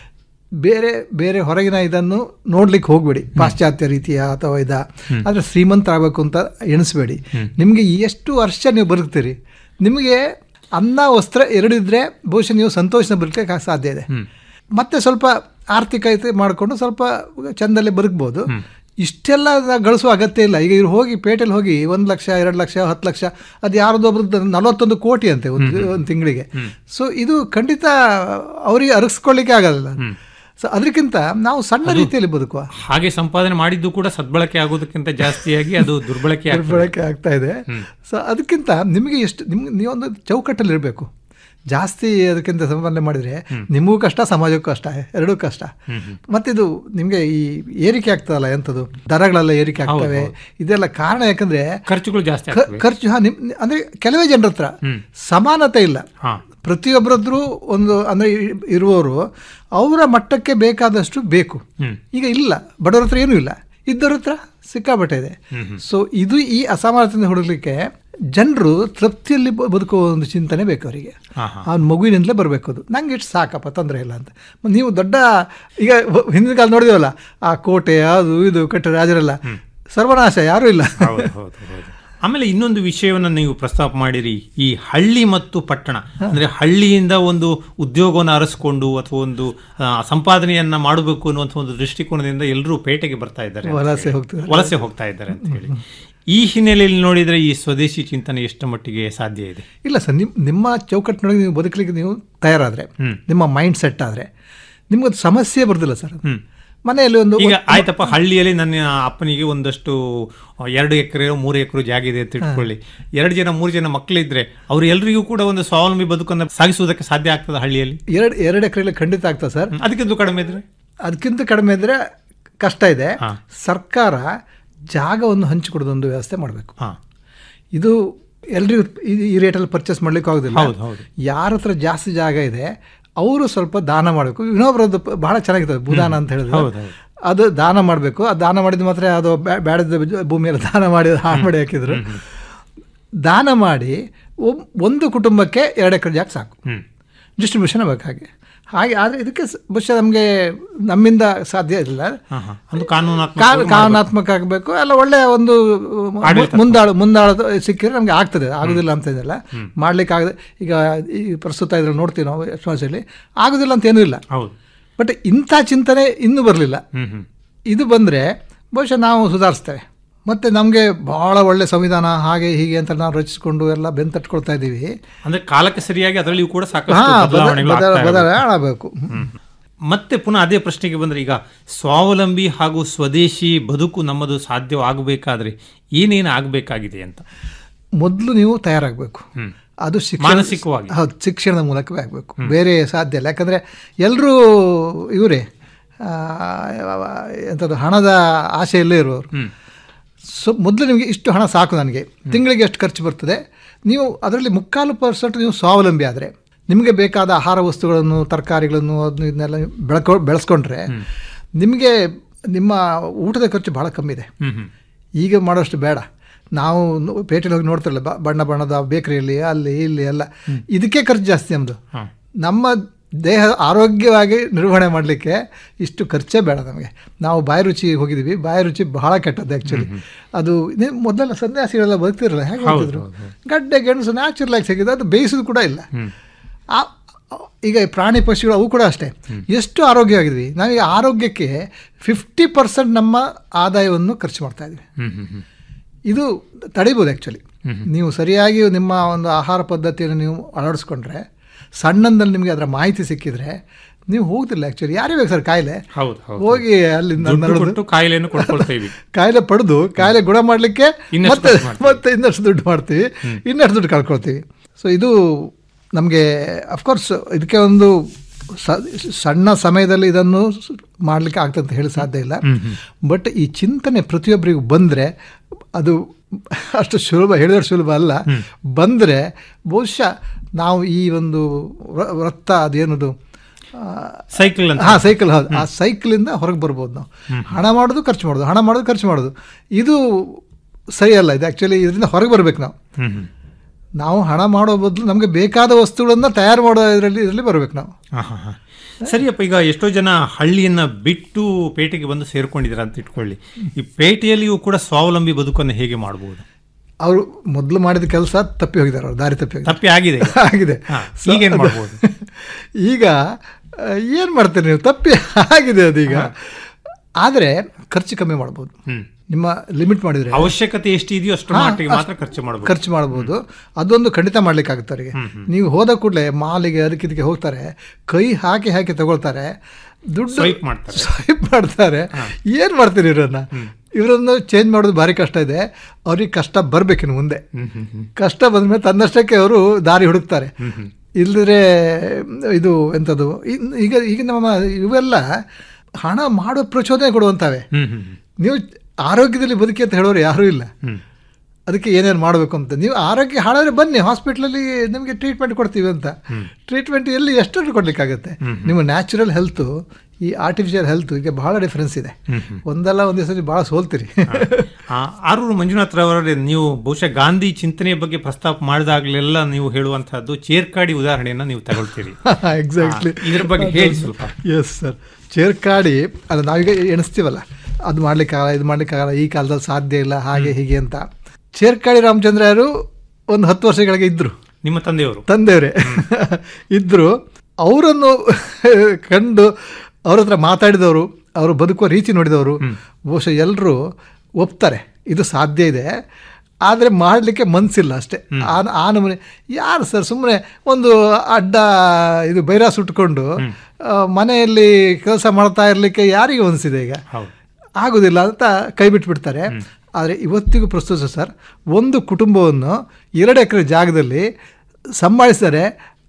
ಬೇರೆ ಬೇರೆ ಹೊರಗಿನ ಇದನ್ನು ನೋಡ್ಲಿಕ್ಕೆ ಹೋಗಬೇಡಿ ಪಾಶ್ಚಾತ್ಯ ರೀತಿಯ ಅಥವಾ ಇದ ಆದರೆ ಶ್ರೀಮಂತ ಆಗಬೇಕು ಅಂತ ಎಣಿಸ್ಬೇಡಿ ನಿಮಗೆ ಎಷ್ಟು ವರ್ಷ ನೀವು ಬದುಕ್ತೀರಿ ನಿಮಗೆ ಅನ್ನ ವಸ್ತ್ರ ಎರಡಿದ್ರೆ ಬಹುಶಃ ನೀವು ಸಂತೋಷನ ಬದುಕಲಿಕ್ಕೆ ಸಾಧ್ಯ ಇದೆ ಮತ್ತೆ ಸ್ವಲ್ಪ ಆರ್ಥಿಕತೆ ಮಾಡಿಕೊಂಡು ಸ್ವಲ್ಪ ಚಂದಲ್ಲಿ ಬದುಕ್ಬೋದು ಇಷ್ಟೆಲ್ಲ ನಾವು ಗಳಿಸುವ ಅಗತ್ಯ ಇಲ್ಲ ಈಗ ಇವ್ರು ಹೋಗಿ ಪೇಟೆಲ್ ಹೋಗಿ ಒಂದು ಲಕ್ಷ ಎರಡು ಲಕ್ಷ ಹತ್ತು ಲಕ್ಷ ಅದು ಯಾರ್ದೊಬ್ರದ್ದು ನಲವತ್ತೊಂದು ಕೋಟಿ ಅಂತೆ ಒಂದು ಒಂದು ತಿಂಗಳಿಗೆ ಸೊ ಇದು ಖಂಡಿತ ಅವರಿಗೆ ಅರಗಿಸ್ಕೊಳ್ಳಿಕ್ಕೆ ಆಗಲ್ಲ ಸೊ ಅದಕ್ಕಿಂತ ನಾವು ಸಣ್ಣ ರೀತಿಯಲ್ಲಿ ಬದುಕುವ ಹಾಗೆ ಸಂಪಾದನೆ ಮಾಡಿದ್ದು ಕೂಡ ಸದ್ಬಳಕೆ ಆಗೋದಕ್ಕಿಂತ ಜಾಸ್ತಿಯಾಗಿ ಅದು ದುರ್ಬಳಕೆ ಆಗ್ತದೆ. ದುರ್ಬಳಕೆ ಆಗ್ತಾ ಇದೆ ಸೊ ಅದಕ್ಕಿಂತ ನಿಮಗೆ ಎಷ್ಟು ನಿಮ್ಗೆ ನೀವೊಂದು ಚೌಕಟ್ಟಲ್ಲಿ ಇರಬೇಕು ಜಾಸ್ತಿ ಅದಕ್ಕಿಂತ ಸಂಪಾದನೆ ಮಾಡಿದರೆ ನಿಮಗೂ ಕಷ್ಟ ಸಮಾಜಕ್ಕೂ ಕಷ್ಟ ಎರಡೂ ಕಷ್ಟ ಮತ್ತಿದು ನಿಮಗೆ ಈ ಏರಿಕೆ ಆಗ್ತದಲ್ಲ ಎಂಥದ್ದು ದರಗಳೆಲ್ಲ ಏರಿಕೆ ಆಗ್ತವೆ ಇದೆಲ್ಲ ಕಾರಣ ಯಾಕಂದ್ರೆ ಖರ್ಚುಗಳು ಜಾಸ್ತಿ ಖ- ಆಗ್ತವೆ. ಖರ್ಚು ಹಾ, ನಿಮ್ ಅಂದ್ರೆ ಕೆಲವೇ ಜನರ ಹತ್ರ ಸಮಾನತೆ ಇಲ್ಲ ಹಾ. ಪ್ರತಿಯೊಬ್ಬರದ್ರು ಒಂದು ಅಂದ್ರೆ ಇ- ಇರುವವರು ಅವರ ಮಟ್ಟಕ್ಕೆ ಬೇಕಾದಷ್ಟು ಬೇಕು ಈಗ ಇಲ್ಲ ಬಡವರ ಹತ್ರ ಏನೂ ಇಲ್ಲ ಇದ್ದವ್ರ ಹತ್ರ ಸಿಕ್ಕಾಪಟ್ಟೆ ಇದೆ ಸೊ ಇದು ಈ ಅಸಮಾನತೆಯಿಂದ ಹುಡುಕ್ಲಿಕ್ಕೆ ಜನರು ತೃಪ್ತಿಯಲ್ಲಿ ಬ- ಬದುಕುವ ಒಂದು ಚಿಂತನೆ ಬೇಕು ಅವರಿಗೆ ಹಾ, ಹಾ. ಅವ್ನ ಮಗುವಿನಿಂದಲೇ ಬರಬೇಕು ಅದು ನಂಗೆ ಇಷ್ಟು ಸಾಕಪ್ಪ ತೊಂದರೆ ಇಲ್ಲ ಅಂತ ಮ- ನೀವು ದೊಡ್ಡ ಈಗ ವ- ಹಿಂದಿನ ಕಾಲ ನೋಡಿದವಲ್ಲ ಆ ಕೋಟೆ ಅದು ಇದು ಕಟ್ಟಡ ರಾಜರೆಲ್ಲ ಸರ್ವನಾಶ ಯಾರೂ ಇಲ್ಲ ಹೌದು, ಹೌದು, ಹೌದು. ಆಮೇಲೆ ಇನ್ನೊಂದು ವಿಷಯವನ್ನು ನೀವು ಪ್ರಸ್ತಾಪ ಮಾಡಿರಿ ಈ ಹಳ್ಳಿ ಮತ್ತು ಪಟ್ಟಣ ಅಂದ್ರೆ ಹಳ್ಳಿಯಿಂದ ಒಂದು ಉದ್ಯೋಗವನ್ನು ಅರಸ್ಕೊಂಡು ಅಥವಾ ಒಂದು ಆ, ಸಂಪಾದನೆಯನ್ನ ಮಾಡಬೇಕು ಅನ್ನುವಂಥ ಒಂದು ದೃಷ್ಟಿಕೋನದಿಂದ ಎಲ್ಲರೂ ಪೇಟೆಗೆ ಬರ್ತಾ ಇದ್ದಾರೆ ಅಂತ ವಲಸೆ ಹೇಳಿ. ಹೋಗ್ತಿದ್ದಾರೆ. ವಲಸೆ ಹೋಗ್ತಾ ಇದ್ದಾರೆ ಅಂತ ಹೇಳಿ ಈ ಹಿನ್ನೆಲೆಯಲ್ಲಿ ನೋಡಿದ್ರೆ ಈ ಸ್ವದೇಶಿ ಚಿಂತನೆ ಎಷ್ಟು ಮಟ್ಟಿಗೆ ಸಾಧ್ಯ ಇದೆ ಇಲ್ಲ ಸರ್ ನಿಮ್ ನಿಮ್ಮ ಚೌಕಟ್ಟಿನೊಳಗೆ ನೀವು ಬದುಕಲಿಕ್ಕೆ ನೀವು ತಯಾರಾದರೆ ನಿಮ್ಮ ಮೈಂಡ್ ಸೆಟ್ ಆದರೆ ನಿಮ್ಗದು ಸಮಸ್ಯೆ ಬರೋದಿಲ್ಲ ಸರ್ ಅದು. ಮನೆಯಲ್ಲಿ ಒಂದು ಈಗ ಆಯ್ತಪ್ಪ ಹಳ್ಳಿಯಲ್ಲಿ ನನ್ನ ಅಪ್ಪನಿಗೆ ಒಂದಷ್ಟು ಎರಡು ಎಕರೆ ಮೂರು ಎಕರೆ ಜಾಗ ಇದೆ ಅಂತ ಇಟ್ಕೊಳ್ಳಿ ಎರಡು ಜನ ಮೂರು ಜನ ಮಕ್ಕಳಿದ್ರೆ ಅವ್ರು ಎಲ್ರಿಗೂ ಕೂಡ ಒಂದು ಸ್ವಾವಲಂಬಿ ಬದುಕನ್ನು ಸಾಗಿಸುವುದಕ್ಕೆ ಸಾಧ್ಯ ಆಗ್ತದೆ ಹಳ್ಳಿಯಲ್ಲಿ ಎರಡು ಎರಡು ಎಕರೆಯಲ್ಲಿ ಖಂಡಿತ ಆಗ್ತದೆ ಸರ್ ಅದಕ್ಕಿಂತ ಕಡಿಮೆ ಇದ್ರೆ ಅದಕ್ಕಿಂತ ಕಡಿಮೆ ಇದ್ರೆ ಕಷ್ಟ ಇದೆ ಸರ್ಕಾರ ಜಾಗವನ್ನು ಹಂಚಿಕೊಡೋದೊಂದು ವ್ಯವಸ್ಥೆ ಮಾಡಬೇಕು ಇದು ಎಲ್ರಿಗೂ ಈ- ಈ ರೇಟಲ್ಲಿ ಪರ್ಚೇಸ್ ಮಾಡ್ಲಿಕ್ಕೆ ಆಗೋದಿಲ್ಲ ಹೌದು, ಹೌದು. ಯಾರ ಹತ್ರ ಜಾಸ್ತಿ ಜಾಗ ಇದೆ ಅವರು ಸ್ವಲ್ಪ ದಾನ ಮಾಡಬೇಕು ಇನ್ನೊಬ್ಬರದ್ದು ಪ- ಬಹಳ ಚೆನ್ನಾಗಿರ್ತದೆ ಭೂದಾನ ಅಂತ ಹೇಳಿದ್ರೆ ಹೌದು, ಹೌದು. ಅದು ದಾನ ಮಾಡಬೇಕು ಅದು ದಾನ ಮಾಡಿದ ಮಾತ್ರ ಅದು ಬ್ಯಾ- ಬ್ಯಾಡದ ಬಿ- ಭೂಮಿಯಲ್ಲಿ ದಾನ ಮಾಡಿ ಹಾಳು ಮಾಡಿ ಹಾಕಿದ್ರು ದಾನ ಮಾಡಿ ಒಬ್- ಒಂದು ಕುಟುಂಬಕ್ಕೆ ಎರಡು ಎಕರೆ ಜಾಗ ಸಾಕು ಡಿಸ್ಟ್ರಿಬ್ಯೂಷನ್ ಆಗಬೇಕು ಹಾಗೆ ಹಾಗೆ ಆದರೆ ಇದಕ್ಕೆ ಸ- ಬಹುಶಃ ನಮಗೆ ನಮ್ಮಿಂದ ಸಾಧ್ಯ ಇಲ್ಲ ಒಂದು ಕಾನೂನಾತ್ಮಕ ಕಾ- ಕಾನೂನಾತ್ಮಕ ಆಗಬೇಕು ಎಲ್ಲ ಒಳ್ಳೆಯ ಒಂದು ಆಡಳಿತ. ಮುಂದಾಳು ಮುಂದಾಳು ಸಿಕ್ಕಿದ್ರೆ ನಮಗೆ ಆಗ್ತದೆ ಆಗೋದಿಲ್ಲ ಅಂತ ಏನಿಲ್ಲ ಮಾಡ್ಲಿಕ್ಕೆ ಆಗದೆ ಈಗ ಈ ಪ್ರಸ್ತುತ ಇದ್ರಲ್ಲಿ ನೋಡ್ತೀವಿ ನಾವು ಸಮಸ್ಯೆಯಲ್ಲಿ ಆಗೋದಿಲ್ಲ ಅಂತ ಏನೂ ಇಲ್ಲ ಹೌದು ಬಟ್ ಇಂಥ ಚಿಂತನೆ ಇನ್ನೂ ಬರಲಿಲ್ಲ ಇದು ಬಂದರೆ ಬಹುಶಃ ನಾವು ಸುಧಾರಿಸ್ತೇವೆ ಮತ್ತು ನಮಗೆ ಭಾಳ ಒಳ್ಳೆ ಸಂವಿಧಾನ ಹಾಗೆ ಹೀಗೆ ಅಂತ ನಾವು ರಚಿಸಿಕೊಂಡು ಎಲ್ಲ ಬೆಂತಟ್ಕೊಳ್ತಾ ಇದ್ದೀವಿ ಅಂದ್ರೆ ಕಾಲಕ್ಕೆ ಸರಿಯಾಗಿ ಅದರಲ್ಲಿಯೂ ಕೂಡ ಸಾಕಷ್ಟು ಹಾ, ಬದ- ಬದಲಾವಣೆಗಳು ಬದ- ಆಗ್ತಾ ಇರಬೇಕು. ಬದಲಾವಣೆ ಆಗಬೇಕು ಮತ್ತೆ ಪುನಃ ಅದೇ ಪ್ರಶ್ನೆಗೆ ಬಂದ್ರೆ ಈಗ ಸ್ವಾವಲಂಬಿ ಹಾಗೂ ಸ್ವದೇಶಿ ಬದುಕು ನಮ್ಮದು ಸಾಧ್ಯವಾಗಬೇಕಾದ್ರೆ ಏನೇನು ಆಗಬೇಕಾಗಿದೆ ಅಂತ ಮೊದಲು ನೀವು ತಯಾರಾಗಬೇಕು ಅದು ಶಿಕ್ಷಣ ಮಾನಸಿಕವಾಗಿ. ಹೌದು ಶಿಕ್ಷಣದ ಮೂಲಕವೇ ಆಗಬೇಕು ಬೇರೆ ಸಾಧ್ಯ ಇಲ್ಲ ಯಾಕಂದರೆ ಎಲ್ಲರೂ ಇವರೇ ಎಂಥದ್ದು ಹಣದ ಆಸೆಯಲ್ಲೇ ಇರುವವರು ಸೊ ಮೊದಲು ನಿಮಗೆ ಇಷ್ಟು ಹಣ ಸಾಕು ನನಗೆ ತಿಂಗಳಿಗೆ ಎಷ್ಟು ಖರ್ಚು ಬರ್ತದೆ ನೀವು ಅದರಲ್ಲಿ ಮುಕ್ಕಾಲು ಪರ್ಸೆಂಟ್ ನೀವು ಸ್ವಾವಲಂಬಿ ಆದರೆ ನಿಮಗೆ ಬೇಕಾದ ಆಹಾರ ವಸ್ತುಗಳನ್ನು ತರಕಾರಿಗಳನ್ನು ಅದನ್ನ ಇದನ್ನೆಲ್ಲ ಬೆಳ್ಕೊ ಬೆಳೆಸ್ಕೊಂಡ್ರೆ ನಿಮಗೆ ನಿಮ್ಮ ಊಟದ ಖರ್ಚು ಭಾಳ ಕಮ್ಮಿ ಇದೆ ಈಗ ಮಾಡೋಷ್ಟು ಬೇಡ ನಾವು ನ- ಪೇಟೆಲಿ ಹೋಗಿ ನೋಡ್ತಿರಲ್ಲ ಬ- ಬಣ್ಣ ಬಣ್ಣದ ಬೇಕರಿಯಲ್ಲಿ ಅಲ್ಲಿ ಇಲ್ಲಿ ಎಲ್ಲ ಇದಕ್ಕೆ ಖರ್ಚು ಜಾಸ್ತಿ ನಮ್ಮದು ನಮ್ಮ ದೇಹ ಆರೋಗ್ಯವಾಗಿ ನಿರ್ವಹಣೆ ಮಾಡಲಿಕ್ಕೆ ಇಷ್ಟು ಖರ್ಚೇ ಬೇಡ ನಮಗೆ ನಾವು ಬಾಯಿ ರುಚಿ ಹೋಗಿದ್ದೀವಿ ಬಾಯಿ ರುಚಿ ಬಹಳ ಕೆಟ್ಟದ್ದು ಆ್ಯಕ್ಚುಲಿ ಅದು ಇದೇ ಮೊದಲೆಲ್ಲ ಸನ್ಯಾಸಿಗಳೆಲ್ಲ ಬದುಕ್ತಿರಲ್ಲ ಹೇಗೆ ಹೌದು, ಬರ್ತಿದ್ರು ಗಡ್ಡೆ ಗೆಣಸು ನ್ಯಾಚುರಲ್ ಆಗಿ ಸಿಕ್ಕಿದ್ದು ಅದು ಬೇಯಿಸೋದು ಕೂಡ ಇಲ್ಲ ಆ- ಈಗ ಈ ಪ್ರಾಣಿ ಪಕ್ಷಿಗಳು ಅವು ಕೂಡ ಅಷ್ಟೇ ಎಷ್ಟು ಆರೋಗ್ಯವಾಗಿದ್ವಿ ನಾವೀಗ ಆರೋಗ್ಯಕ್ಕೆ ಫಿಫ್ಟಿ ಪರ್ಸೆಂಟ್ ನಮ್ಮ ಆದಾಯವನ್ನು ಖರ್ಚು ಮಾಡ್ತಾ ಇದ್ವಿ ಇದು ತಡಿಬೋದು ಆ್ಯಕ್ಚುಲಿ ನೀವು ಸರಿಯಾಗಿ ನಿಮ್ಮ ಒಂದು ಆಹಾರ ಪದ್ಧತಿಯನ್ನು ನೀವು ಅಳವಡಿಸ್ಕೊಂಡ್ರೆ ಸಣ್ಣಂದಲ್ಲಿ ನಿಮಗೆ ಅದರ ಮಾಹಿತಿ ಸಿಕ್ಕಿದ್ರೆ ನೀವು ಹೋಗ್ತಿಲ್ಲ ಆ್ಯಕ್ಚುಲಿ ಯಾರೇ ಬೇಕು ಸರ್ ಕಾಯಿಲೆ ಹೌದು ಹೌದು ಹೋಗಿ ಅಲ್ಲಿಂದ ದುಡ್ಡು ನಡೆದು ಕೊಟ್ಟು ಕಾಯಿಲೆಯನ್ನು ಕೊಂಡ್ಕೊಳ್ತೇವೆ ಕಾಯಿಲೆ ಪಡೆದು ಕಾಯಿಲೆ ಗುಣ ಮಾಡಲಿಕ್ಕೆ ಇನ್ನಷ್ಟು ಮತ್ತೆ ಖರ್ಚು ಮಾಡ್ತೀವಿ. ಮತ್ತೆ ಇನ್ನಷ್ಟು ದುಡ್ಡು ಮಾಡ್ತೀವಿ ಇನ್ನಷ್ಟು ದುಡ್ಡು ಕಳ್ಕೊಳ್ತೀವಿ ಸೊ ಇದು ನಮಗೆ ಅಫ್ಕೋರ್ಸ್ ಇದಕ್ಕೆ ಒಂದು ಸ- ಸಣ್ಣ ಸಮಯದಲ್ಲಿ ಇದನ್ನು ಸ್- ಮಾಡ್ಲಿಕ್ಕೆ ಆಗ್ತದೆ ಅಂತ ಹೇಳಿ ಸಾಧ್ಯ ಇಲ್ಲ ಬಟ್ ಈ ಚಿಂತನೆ ಪ್ರತಿಯೊಬ್ಬರಿಗೂ ಬಂದರೆ ಅದು ಅಷ್ಟು ಸುಲಭ ಹೇಳಿದ್ರೆ ಸುಲಭ ಅಲ್ಲ ಬಂದರೆ ಬಹುಶಃ ನಾವು ಈ ಒಂದು ವೃ- ವೃತ್ತ ಅದೇನದು ಸೈಕಲ್ ಅಂತ ಹಾಂ ಸೈಕಲ್ ಹೌದು ಆ ಸೈಕಲಿಂದ ಹೊರಗೆ ಬರ್ಬೋದು ನಾವು ಹಣ ಮಾಡೋದು ಖರ್ಚು ಮಾಡೋದು ಹಣ ಮಾಡೋದು ಖರ್ಚು ಮಾಡೋದು ಇದು ಸರಿಯಲ್ಲ ಇದು ಆ್ಯಕ್ಚುಲಿ ಇದರಿಂದ ಹೊರಗೆ ಬರ್ಬೇಕು ನಾವು ಹ್ಮ್ ಹ್ಮ್. ನಾವು ಹಣ ಮಾಡೋ ಬದಲು ನಮಗೆ ಬೇಕಾದ ವಸ್ತುಗಳನ್ನು ತಯಾರು ಮಾಡೋ ಇದರಲ್ಲಿ ಇದರಲ್ಲಿ ಬರಬೇಕು ನಾವು ಹಾ, ಹಾ, ಹಾ. ಸರಿಯಪ್ಪ ಈಗ ಎಷ್ಟೋ ಜನ ಹಳ್ಳಿಯನ್ನ ಬಿಟ್ಟು ಪೇಟೆಗೆ ಬಂದು ಸೇರ್ಕೊಂಡಿದ್ದಾರೆ ಅಂತ ಇಟ್ಕೊಳ್ಳಿ ಈ ಪೇಟೆಯಲ್ಲಿಯೂ ಕೂಡ ಸ್ವಾವಲಂಬಿ ಬದುಕನ್ನು ಹೇಗೆ ಮಾಡಬಹುದು ಅವರು ಮೊದಲು ಮಾಡಿದ ಕೆಲಸ ತಪ್ಪಿ ಹೋಗಿದ್ದಾರೆ ಅವರು ದಾರಿ ತಪ್ಪಿ ಹೋಗಿದ್ದಾರೆ. ತಪ್ಪಿ ಆಗಿದೆ ಈಗ. ಆಗಿದೆ ಹಾ, So, ಈಗೇನ್ ಅದು- ಮಾಡ್ಬೋದು? ಈಗ ಏನು ಮಾಡ್ತೀರಿ ನೀವು ತಪ್ಪಿ ಆಗಿದೆ ಅದೀಗ ಆದರೆ ಖರ್ಚು ಕಮ್ಮಿ ಮಾಡ್ಬೋದು ಹ್ಮ್. ನಿಮ್ಮ ಲಿಮಿಟ್ ಮಾಡಿದರೆ ಅವಶ್ಯಕತೆ ಎಷ್ಟು ಇದೆಯೋ ಅಷ್ಟು ಹಾ, ಮಟ್ಟಿಗೆ ಮಾತ್ರ ಅಷ್ಟು ಖರ್ಚು ಮಾಡಬಹುದು ಖರ್ಚು ಮಾಡ್ಬೋದು ಅದೊಂದು ಖಂಡಿತ ಮಾಡ್ಲಿಕ್ಕಾಗುತ್ತೆ ಅವರಿಗೆ ನೀವು ಹೋದ ಕೂಡಲೇ ಮಾಲಿಗೆ ಅದಕ್ಕೆ ಇದಕ್ಕೆ ಹೋಗ್ತಾರೆ ಕೈ ಹಾಕಿ ಹಾಕಿ ತಗೊಳ್ತಾರೆ ದುಡ್ಡು Swipe ಮಾಡ್ತಾರೆ. ಸ್ವೈಪ್ ಮಾಡ್ತಾರೆ ಏನು ಮಾಡ್ತೀರಿ ಇವರನ್ನ ಇವರನ್ನು ಚೇಂಜ್ ಮಾಡೋದು ಭಾರಿ ಕಷ್ಟ ಇದೆ ಅವ್ರಿಗೆ ಕಷ್ಟ ಬರ್ಬೇಕಿನ್ನು ಮುಂದೆ ಕಷ್ಟ ಬಂದ್ಮೇಲೆ ತನ್ನಷ್ಟಕ್ಕೆ ಅವರು ದಾರಿ ಹುಡುಕ್ತಾರೆ ಇಲ್ಲದ್ರೆ ಇದು ಎಂಥದ್ದು ಇನ್- ಈಗ ಈಗ ನಮ್ಮ ಇವೆಲ್ಲ ಹಣ ಮಾಡೋ ಪ್ರಚೋದನೆ ಕೊಡುವಂಥವೆ ಹ್ಮ್ ಹ್ಮ್ ಹ್ಮ್. ನೀವು ಆರೋಗ್ಯದಲ್ಲಿ ಬದುಕಿ ಅಂತ ಹೇಳೋರು ಯಾರೂ ಇಲ್ಲ ಅದಕ್ಕೆ ಏನೇನು ಮಾಡಬೇಕು ಅಂತ ನೀವು ಆರೋಗ್ಯ ಹಾಳಾದ್ರೆ ಬನ್ನಿ ಹಾಸ್ಪಿಟ್ಲಲ್ಲಿ ನಿಮಗೆ ಟ್ರೀಟ್ಮೆಂಟ್ ಕೊಡ್ತೀವಿ ಅಂತ ಟ್ರೀಟ್ಮೆಂಟ್ ಎಲ್ಲಿ ಎಷ್ಟನ್ನು ಕೊಡ್ಲಿಕ್ಕಾಗತ್ತೆ ನಿಮ್ಮ ನ್ಯಾಚುರಲ್ ಹೆಲ್ತು ಈ ಆರ್ಟಿಫಿಷಿಯಲ್ ಹೆಲ್ತ್ ಈಗ ಬಹಳ ಡಿಫ್ರೆನ್ಸ್ ಇದೆ ಒಂದಲ್ಲ ಒಂದೇ ಸರಿ ಭಾಳ ಸೋಲ್ತೀರಿ ಆ, ಆರೂರು ಮಂಜುನಾಥ್ ರವರೇ ನೀವು ಬಹುಶಃ ಗಾಂಧಿ ಚಿಂತನೆಯ ಬಗ್ಗೆ ಪ್ರಸ್ತಾಪ ಮಾಡಿದಾಗಲೆಲ್ಲ ನೀವು ಹೇಳುವಂತಹದ್ದು ಚೇರ್ಕಾಡಿ ಉದಾಹರಣೆಯನ್ನ ನೀವು ತಗೊಳ್ತೀರಿ ಎಕ್ಸಾಕ್ಟ್ಲಿ ಆ, ಇದ್ರ ಬಗ್ಗೆ ಹೇಳಿ ಸ್ವಲ್ಪ ಎಸ್ ಸರ್ ಚೇರ್ಕಾಡಿ ಅಲ್ಲ ನಾವೀಗ ಎಣಿಸ್ತೀವಲ್ಲ ಅದು ಮಾಡ್ಲಿಕ್ಕಾಗಲ್ಲ ಇದು ಮಾಡ್ಲಿಕ್ಕಾಗಲ್ಲ ಈ ಕಾಲದಲ್ಲಿ ಸಾಧ್ಯ ಇಲ್ಲ ಹಾಗೆ ಹೀಗೆ ಅಂತ ಚೇರ್ಕಾಡಿ ರಾಮಚಂದ್ರ ಯಾರು ಒಂದು ಹತ್ತು ವರ್ಷಗಳಿಗೆ ಇದ್ರು ನಿಮ್ಮ ತಂದೆಯವರು ತಂದೆಯವರೇ ಇದ್ರು ಅವರನ್ನು ಕಂಡು ಅವ್ರ ಹತ್ರ ಮಾತಾಡಿದವರು ಅವರು ಬದುಕುವ ರೀತಿ ನೋಡಿದವರು ಬಹುಶಃ ಎಲ್ಲರೂ ಒಪ್ತಾರೆ ಇದು ಸಾಧ್ಯ ಇದೆ ಆದರೆ ಮಾಡಲಿಕ್ಕೆ ಮನಸ್ಸಿಲ್ಲ ಅಷ್ಟೇ ಆ ಆ ನಮೂನೆ ಯಾರು ಸರ್ ಸುಮ್ಮನೆ ಒಂದು ಅಡ್ಡ ಇದು ಬೈರ ಸುಟ್ಕೊಂಡು ಆ, ಮನೆಯಲ್ಲಿ ಕೆಲಸ ಮಾಡ್ತಾ ಇರಲಿಕ್ಕೆ ಯಾರಿಗೆ ಅನಿಸಿದೆ ಈಗ ಆಗೋದಿಲ್ಲ ಅಂತ ಕೈ ಬಿಟ್ಬಿಡ್ತಾರೆ ಆದರೆ ಇವತ್ತಿಗೂ ಪ್ರಸ್ತುತ ಸರ್ ಒಂದು ಕುಟುಂಬವನ್ನು ಎರಡು ಎಕರೆ ಜಾಗದಲ್ಲಿ ಸಂಭಾಳಿಸಿದರೆ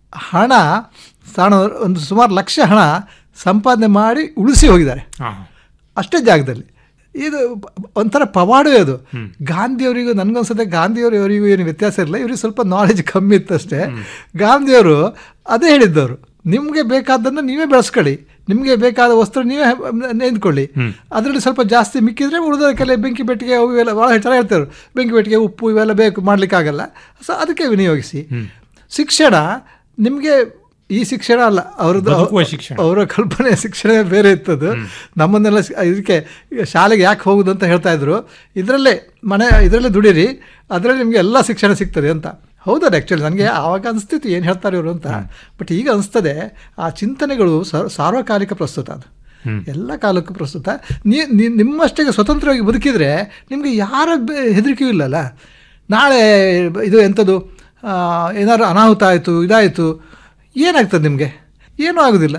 ಹಣ ತಾನು ಒಂದು ಸುಮಾರು ಲಕ್ಷ ಹಣ ಸಂಪಾದನೆ ಮಾಡಿ ಉಳಿಸಿ ಹೋಗಿದ್ದಾರೆ ಅಷ್ಟೇ ಜಾಗದಲ್ಲಿ ಇದು ಪ- ಒಂಥರ ಪವಾಡವೇ ಅದು ಗಾಂಧಿಯವರಿಗೂ ನನಗನ್ಸುತ್ತೆ ಗಾಂಧಿಯವರು ಇವರಿಗೂ ಏನು ವ್ಯತ್ಯಾಸ ಇರಲಿಲ್ಲ ಇವ್ರಿಗೆ ಸ್ವಲ್ಪ ನಾಲೆಜ್ ಕಮ್ಮಿ ಇತ್ತಷ್ಟೇ ಗಾಂಧಿಯವರು ಅದೇ ಹೇಳಿದ್ದವರು ನಿಮಗೆ ಬೇಕಾದ್ದನ್ನು ನೀವೇ ಬೆಳೆಸ್ಕೊಳ್ಳಿ ನಿಮಗೆ ಬೇಕಾದ ವಸ್ತು ನೀವೇ ನೇಂದ್ಕೊಳ್ಳಿ ಅದರಲ್ಲಿ ಸ್ವಲ್ಪ ಜಾಸ್ತಿ ಮಿಕ್ಕಿದ್ರೆ ಉಳಿದೋದಕ್ಕೆಲ್ಲ ಬೆಂಕಿ ಬೆಟ್ಟಿಗೆ ಅವು ಇವೆಲ್ಲ ಭಾಳ ಚೆನ್ನಾಗಿ ಹೇಳ್ತಾರೆ ಬೆಂಕಿ ಬೆಟ್ಟಿಗೆ ಉಪ್ಪು ಇವೆಲ್ಲ ಬೇಕು ಮಾಡಲಿಕ್ಕಾಗಲ್ಲ ಸೊ ಅದಕ್ಕೆ ವಿನಿಯೋಗಿಸಿ ಶಿಕ್ಷಣ ನಿಮಗೆ ಈ ಶಿಕ್ಷಣ ಅಲ್ಲ ಅವ್ರದ್ದು ಬದುಕುವ ಶಿಕ್ಷಣ. ಅವರ ಕಲ್ಪನೆ ಶಿಕ್ಷಣ ಬೇರೆ ಇತ್ತದು ನಮ್ಮನ್ನೆಲ್ಲ ಸಿ- ಇದಕ್ಕೆ ಈಗ ಶಾಲೆಗೆ ಯಾಕೆ ಹೋಗುದು ಅಂತ ಹೇಳ್ತಾ ಇದ್ರು ಇದರಲ್ಲೇ ಮನೆ ಇದರಲ್ಲೇ ದುಡೀರಿ ಅದರಲ್ಲಿ ನಿಮಗೆ ಎಲ್ಲ ಶಿಕ್ಷಣ ಸಿಗ್ತದೆ ಅಂತ ಹೌದಲ್ಲ ಆ್ಯಕ್ಚುಲಿ ನನಗೆ ಆವಾಗ ಅನಿಸ್ತಿತ್ತು ಏನು ಹೇಳ್ತಾರೆ ಇವರು ಅಂತ ಬಟ್ ಈಗ ಅನಿಸ್ತದೆ ಆ ಚಿಂತನೆಗಳು ಸರ್ ಸಾರ್ವಕಾಲಿಕ ಪ್ರಸ್ತುತ ಅದು ಎಲ್ಲ ಕಾಲಕ್ಕೂ ಪ್ರಸ್ತುತ ನೀ ನೀ- ನಿಮ್ಮಷ್ಟೇ ಸ್ವತಂತ್ರವಾಗಿ ಬದುಕಿದ್ರೆ ನಿಮಗೆ ಯಾರ ಬೆ- ಹೆದರಿಕೆಯೂ ಇಲ್ಲಲ್ಲ ನಾಳೆ ಇದು ಎಂಥದ್ದು ಆ, ಏನಾದ್ರು ಅನಾಹುತ ಆಯಿತು ಇದಾಯಿತು ಏನಾಗ್ತದೆ ನಿಮಗೆ ಏನೂ ಆಗೋದಿಲ್ಲ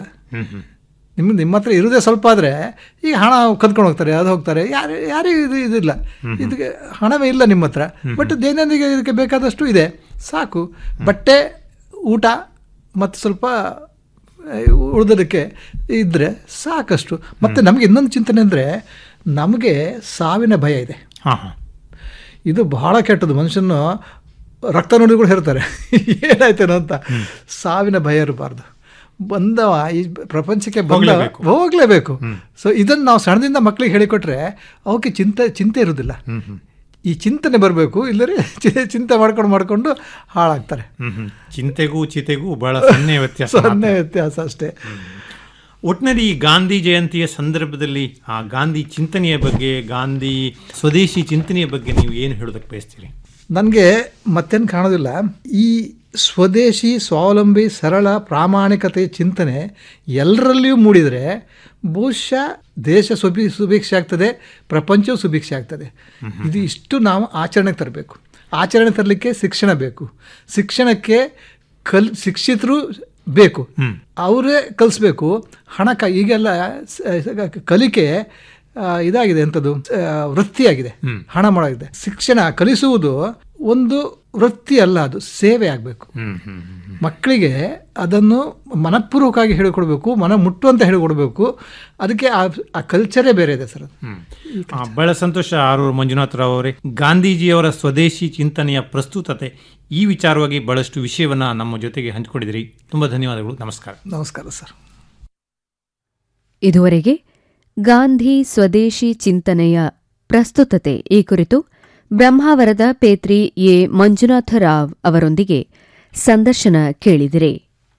ನಿಮ್ಮ ನಿಮ್ಮ ಹತ್ರ ಇರೋದೇ ಸ್ವಲ್ಪ ಆದರೆ ಈಗ ಹಣ ಕದ್ಕೊಂಡು ಹೋಗ್ತಾರೆ ಅದು ಹೋಗ್ತಾರೆ ಯಾರು ಯಾರಿಗೂ ಇದು ಇದಿಲ್ಲ ಇದಕ್ಕೆ ಹಣವೇ ಇಲ್ಲ ನಿಮ್ಮ ಹತ್ರ ಬಟ್ ದೈನಂದಿನ ಇದಕ್ಕೆ ಬೇಕಾದಷ್ಟು ಇದೆ ಸಾಕು ಬಟ್ಟೆ ಊಟ ಮತ್ತು ಸ್ವಲ್ಪ ಆ, ಉಳಿದೋದಕ್ಕೆ ಇದ್ದರೆ ಸಾಕಷ್ಟು ಮತ್ತು ನಮಗೆ ಇನ್ನೊಂದು ಚಿಂತನೆ ಅಂದರೆ ನಮಗೆ ಸಾವಿನ ಭಯ ಇದೆ ಹಾ ಹಾ ಇದು ಬಹಳ ಕೆಟ್ಟದ್ದು ಮನುಷ್ಯನು ರಕ್ತ ನುಡಿಗಳು ಹೇಳ್ತಾರೆ ಏನಾಯ್ತೇನೋ ಅಂತ ಸಾವಿನ ಭಯ ಇರಬಾರ್ದು ಬಂದವ ಈ ಪ್ರಪಂಚಕ್ಕೆ ಬಂದ ಹೋಗ್ಲೇಬೇಕು. ಹೋಗ್ಲೇಬೇಕು ಸೊ ಇದನ್ನು ನಾವು ಸಣ್ಣದಿಂದ ಮಕ್ಕಳಿಗೆ ಹೇಳಿಕೊಟ್ರೆ ಅವಕ್ಕೆ ಚಿಂತೆ ಚಿಂತೆ ಇರೋದಿಲ್ಲ ಈ ಚಿಂತನೆ ಬರಬೇಕು ಇಲ್ಲರೆ ಚಿ- ಚಿಂತೆ ಮಾಡ್ಕೊಂಡು ಮಾಡ್ಕೊಂಡು ಹಾಳಾಗ್ತಾರೆ ಹ್ಮ್ ಹ್ಮ್. ಚಿಂತೆಗೂ ಚಿತೆಗೂ ಬಹಳ ಸೊನ್ನೆ ವ್ಯತ್ಯಾಸ ಸೊನ್ನೆ ವ್ಯತ್ಯಾಸ ಅಷ್ಟೇ ಒಟ್ಟಿನಲ್ಲಿ ಈ ಗಾಂಧಿ ಜಯಂತಿಯ ಸಂದರ್ಭದಲ್ಲಿ ಆ ಗಾಂಧಿ ಚಿಂತನೆಯ ಬಗ್ಗೆ ಗಾಂಧಿ ಸ್ವದೇಶಿ ಚಿಂತನೆಯ ಬಗ್ಗೆ ನೀವು ಏನು ಹೇಳೋದಕ್ಕೆ ಬಯಸ್ತೀರಿ ನನಗೆ ಮತ್ತೇನು ಕಾಣೋದಿಲ್ಲ ಈ ಸ್ವದೇಶಿ ಸ್ವಾವಲಂಬಿ ಸರಳ ಪ್ರಾಮಾಣಿಕತೆ ಚಿಂತನೆ ಎಲ್ಲರಲ್ಲಿಯೂ ಮೂಡಿದರೆ ಬಹುಶಃ ದೇಶ ಸುಭಿ ಸುಭಿಕ್ಷೆ ಆಗ್ತದೆ ಪ್ರಪಂಚವೂ ಸುಭಿಕ್ಷೆ ಆಗ್ತದೆ ಇದು ಇಷ್ಟು ನಾವು ಆಚರಣೆಗೆ ತರಬೇಕು ಆಚರಣೆ ತರಲಿಕ್ಕೆ ಶಿಕ್ಷಣ ಬೇಕು ಶಿಕ್ಷಣಕ್ಕೆ ಕಲ್ ಶಿಕ್ಷಿತರು ಬೇಕು ಅವರೇ ಕಲಿಸ್ಬೇಕು ಹಣ ಕ ಈಗೆಲ್ಲ ಸ- ಕಲಿಕೆ ಆ, ಇದಾಗಿದೆ ಎಂಥದ್ದು ಆ, ವೃತ್ತಿಯಾಗಿದೆ ಹಣ ಮಾಡೋಗಿದೆ ಶಿಕ್ಷಣ ಕಲಿಸುವುದು ಒಂದು ವೃತ್ತಿ ಅಲ್ಲ ಅದು ಸೇವೆ ಆಗಬೇಕು ಮಕ್ಕಳಿಗೆ ಅದನ್ನು ಮನಪೂರ್ವಕವಾಗಿ ಹೇಳಿಕೊಡ್ಬೇಕು ಮನ ಮುಟ್ಟುವಂತ ಹೇಳಿಕೊಡ್ಬೇಕು ಅದಕ್ಕೆ ಆ ಆ ಕಲ್ಚರೇ ಬೇರೆ ಇದೆ ಸರ್ ಅದು. ಆ, ಬಹಳ ಸಂತೋಷ ಆರೂರು ಮಂಜುನಾಥ್ ರಾವ್ ಅವರೇ ಗಾಂಧೀಜಿಯವರ ಸ್ವದೇಶಿ ಚಿಂತನೆಯ ಪ್ರಸ್ತುತತೆ ಈ ವಿಚಾರವಾಗಿ ಬಹಳಷ್ಟು ವಿಷಯವನ್ನ ನಮ್ಮ ಜೊತೆಗೆ ಹಂಚಿಕೊಂಡಿದ್ರಿ ತುಂಬಾ ಧನ್ಯವಾದಗಳು ನಮಸ್ಕಾರ ನಮಸ್ಕಾರ ಸರ್ ಇದುವರೆಗೆ ಗಾಂಧಿ ಸ್ವದೇಶಿ ಚಿಂತನೆಯ ಪ್ರಸ್ತುತತೆ ಈ ಕುರಿತು ಬ್ರಹ್ಮಾವರದ ಪೇತ್ರಿ ಎ ಮಂಜುನಾಥರಾವ್ ಅವರೊಂದಿಗೆ ಸಂದರ್ಶನ ಕೇಳಿದಿರಿ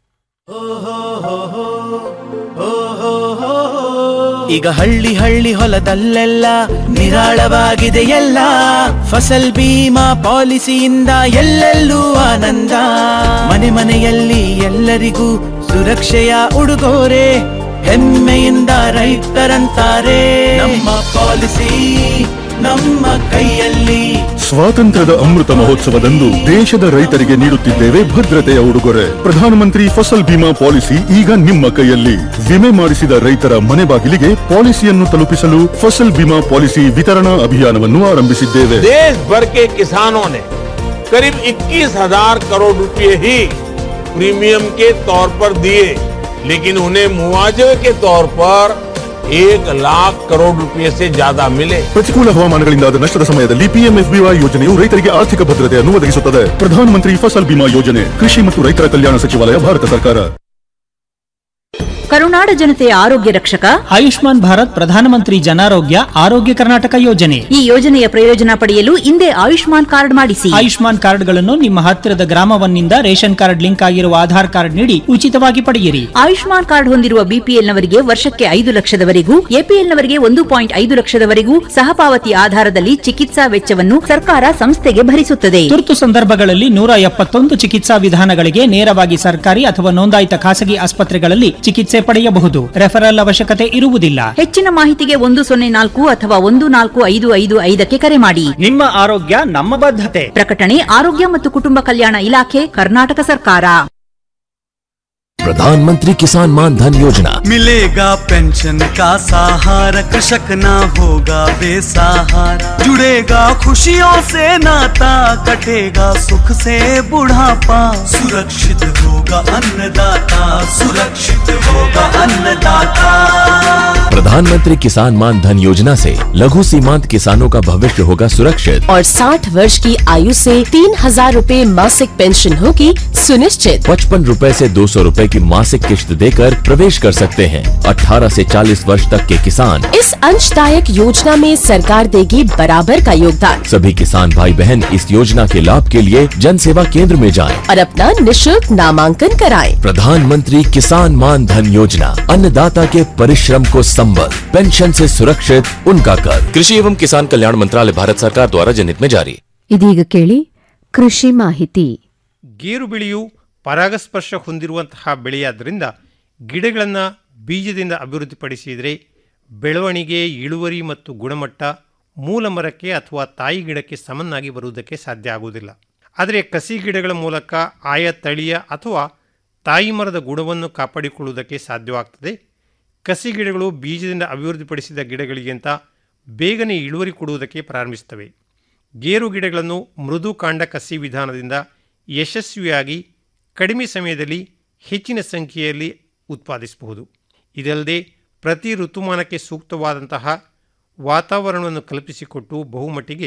ಈಗ ಹಳ್ಳಿ ಹಳ್ಳಿ ಹೊಲದಲ್ಲೆಲ್ಲ ನಿರಾಳವಾಗಿದೆ ಎಲ್ಲ ಫಸಲ್ ಬೀಮಾ ಪಾಲಿಸಿಯಿಂದ ಎಲ್ಲೆಲ್ಲೂ ಆನಂದ ಮನೆ ಮನೆಯಲ್ಲಿ ಎಲ್ಲರಿಗೂ ಸುರಕ್ಷೆಯ ಉಡುಗೊರೆ ಹೆಮ್ಮೆಯಿಂದ ರೈತರಂತಾರೆ ನಮ್ಮ ಪಾಲಿಸಿ ನಮ್ಮ ಕೈಯಲ್ಲಿ ಸ್ವಾತಂತ್ರ್ಯದ ಅಮೃತ ಮಹೋತ್ಸವದಂದು ದೇಶದ ರೈತರಿಗೆ ನೀಡುತ್ತಿದ್ದೇವೆ ಭದ್ರತೆಯ ಉಡುಗೊರೆ ಪ್ರಧಾನಮಂತ್ರಿ ಫಸಲ್ ಬಿಮಾ ಪಾಲಿಸಿ ಈಗ ನಿಮ್ಮ ಕೈಯಲ್ಲಿ ವಿಮೆ ಮಾಡಿಸಿದ ರೈತರ ಮನೆ ಬಾಗಿಲಿಗೆ ಪಾಲಿಸಿಯನ್ನು ತಲುಪಿಸಲು ಫಸಲ್ ಬಿಮಾ ಪಾಲಿಸಿ ವಿತರಣಾ ಅಭಿಯಾನವನ್ನು ಆರಂಭಿಸಿದ್ದೇವೆ देश भर के किसानों ने करीब 21,000 करोड़ रुपए ही प्रीमियम के तौर पर दिए लेकिन उन्हें मुआवजे के तौर पर एक लाख करोड़ रुपए से ज्यादा मिले ಪ್ರತಿಕೂಲ ಹವಾಮಾನಗಳಿಂದಾದ ನಷ್ಟದ ಸಮಯದಲ್ಲಿ ಪಿಎಂಎಫ್ಬಿವೈ ಯೋಜನೆಯು ರೈತರಿಗೆ ಆರ್ಥಿಕ ಭದ್ರತೆಯನ್ನು ಒದಗಿಸುತ್ತದೆ ಪ್ರಧಾನಮಂತ್ರಿ ಫಸಲ್ ಬಿಮಾ ಯೋಜನೆ ಕೃಷಿ ಮತ್ತು ರೈತರ ಕಲ್ಯಾಣ ಸಚಿವಾಲಯ ಭಾರತ ಸರ್ಕಾರ ಕರುನಾಡ ಜನತೆಯ ಆರೋಗ್ಯ ರಕ್ಷಕ ಆಯುಷ್ಮಾನ್ ಭಾರತ್ ಪ್ರಧಾನಮಂತ್ರಿ ಜನಾರೋಗ್ಯ ಆರೋಗ್ಯ ಕರ್ನಾಟಕ ಯೋಜನೆ ಈ ಯೋಜನೆಯ ಪ್ರಯೋಜನ ಪಡೆಯಲು ಹಿಂದೆ ಆಯುಷ್ಮಾನ್ ಕಾರ್ಡ್ ಮಾಡಿಸಿ ಆಯುಷ್ಮಾನ್ ಕಾರ್ಡ್ಗಳನ್ನು ನಿಮ್ಮ ಹತ್ತಿರದ ಗ್ರಾಮವನ್ನಿಂದ ರೇಷನ್ ಕಾರ್ಡ್ ಲಿಂಕ್ ಆಗಿರುವ ಆಧಾರ್ ಕಾರ್ಡ್ ನೀಡಿ ಉಚಿತವಾಗಿ ಪಡೆಯಿರಿ ಆಯುಷ್ಮಾನ್ ಕಾರ್ಡ್ ಹೊಂದಿರುವ ಬಿಪಿಎಲ್ ನವರಿಗೆ ವರ್ಷಕ್ಕೆ ಐದು ಲಕ್ಷದವರೆಗೂ ಎಪಿಎಲ್ ನವರಿಗೆ ಒಂದು ಪಾಯಿಂಟ್ ಐದು ಲಕ್ಷದವರೆಗೂ ಸಹಪಾವತಿ ಆಧಾರದಲ್ಲಿ ಚಿಕಿತ್ಸಾ ವೆಚ್ಚವನ್ನು ಸರ್ಕಾರ ಸಂಸ್ಥೆಗೆ ಭರಿಸುತ್ತದೆ ತುರ್ತು ಸಂದರ್ಭಗಳಲ್ಲಿ ನೂರ ಎಪ್ಪತ್ತೊಂದು ಚಿಕಿತ್ಸಾ ವಿಧಾನಗಳಿಗೆ ನೇರವಾಗಿ ಸರ್ಕಾರಿ ಅಥವಾ ನೋಂದಾಯಿತ ಖಾಸಗಿ ಆಸ್ಪತ್ರೆಗಳಲ್ಲಿ ಚಿಕಿತ್ಸೆ ಪಡೆಯಬಹುದು ರೆಫರಲ್ ಅವಶ್ಯಕತೆ ಇರುವುದಿಲ್ಲ ಹೆಚ್ಚಿನ ಮಾಹಿತಿಗೆ ಒಂದು ಸೊನ್ನೆ ನಾಲ್ಕು ಅಥವಾ ಒಂದು ನಾಲ್ಕು ಐದು ಐದು ಐದಕ್ಕೆ ಕರೆ ಮಾಡಿ ನಿಮ್ಮ ಆರೋಗ್ಯ ನಮ್ಮ ಬದ್ಧತೆ ಪ್ರಕಟಣೆ ಆರೋಗ್ಯ ಮತ್ತು ಕುಟುಂಬ ಕಲ್ಯಾಣ ಇಲಾಖೆ ಕರ್ನಾಟಕ ಸರ್ಕಾರ प्रधानमंत्री किसान मान धन योजना मिलेगा पेंशन का सहारा कृषक ना होगा बेसहारा जुड़ेगा खुशियों से नाता कटेगा सुख से बुढ़ापा सुरक्षित होगा अन्नदाता सुरक्षित होगा अन्नदाता प्रधानमंत्री किसान मान धन योजना से लघु सीमांत किसानों का भविष्य होगा सुरक्षित और 60 वर्ष की आयु से तीन हजार रूपए मासिक पेंशन होगी सुनिश्चित पचपन रूपए ऐसी दो सौ रूपए की मासिक किश्त देकर प्रवेश कर सकते हैं 18 से 40 वर्ष तक के किसान इस अंशदायक योजना में सरकार देगी बराबर का योगदान सभी किसान भाई बहन इस योजना के लाभ के लिए जन सेवा केंद्र में जाएं। और अपना निशुल्क नामांकन कराएं। प्रधानमंत्री किसान मान धन योजना अन्नदाता के परिश्रम को संबल पेंशन से सुरक्षित उनका कर कृषि एवं किसान कल्याण मंत्रालय भारत सरकार द्वारा जनहित में जारी ಇದೀಗ ಕೇಳಿ ಕೃಷಿ ಮಾಹಿತಿ ಗೇರು ಬೆಳೆಯು ಪರಾಗಸ್ಪರ್ಶ ಹೊಂದಿರುವಂತಹ ಬೆಳೆಯಾದ್ದರಿಂದ ಗಿಡಗಳನ್ನು ಬೀಜದಿಂದ ಅಭಿವೃದ್ಧಿಪಡಿಸಿದರೆ ಬೆಳವಣಿಗೆ ಇಳುವರಿ ಮತ್ತು ಗುಣಮಟ್ಟ ಮೂಲ ಮರಕ್ಕೆ ಅಥವಾ ತಾಯಿ ಗಿಡಕ್ಕೆ ಸಮನಾಗಿ ಬರುವುದಕ್ಕೆ ಸಾಧ್ಯ ಆಗುವುದಿಲ್ಲ ಆದರೆ ಕಸಿ ಗಿಡಗಳ ಮೂಲಕ ಆಯಾ ತಳಿಯ ಅಥವಾ ತಾಯಿ ಮರದ ಗುಣವನ್ನು ಕಾಪಾಡಿಕೊಳ್ಳುವುದಕ್ಕೆ ಸಾಧ್ಯವಾಗ್ತದೆ ಕಸಿ ಗಿಡಗಳು ಬೀಜದಿಂದ ಅಭಿವೃದ್ಧಿಪಡಿಸಿದ ಗಿಡಗಳಿಗಿಂತ ಬೇಗನೆ ಇಳುವರಿ ಕೊಡುವುದಕ್ಕೆ ಪ್ರಾರಂಭಿಸುತ್ತವೆ ಗೇರು ಗಿಡಗಳನ್ನು ಮೃದು ಕಾಂಡ ಕಸಿ ವಿಧಾನದಿಂದ ಯಶಸ್ವಿಯಾಗಿ ಕಡಿಮೆ ಸಮಯದಲ್ಲಿ ಹೆಚ್ಚಿನ ಸಂಖ್ಯೆಯಲ್ಲಿ ಉತ್ಪಾದಿಸಬಹುದು ಇದಲ್ಲದೆ ಪ್ರತಿ ಋತುಮಾನಕ್ಕೆ ಸೂಕ್ತವಾದಂತಹ ವಾತಾವರಣವನ್ನು ಕಲ್ಪಿಸಿಕೊಟ್ಟು ಬಹುಮಟ್ಟಿಗೆ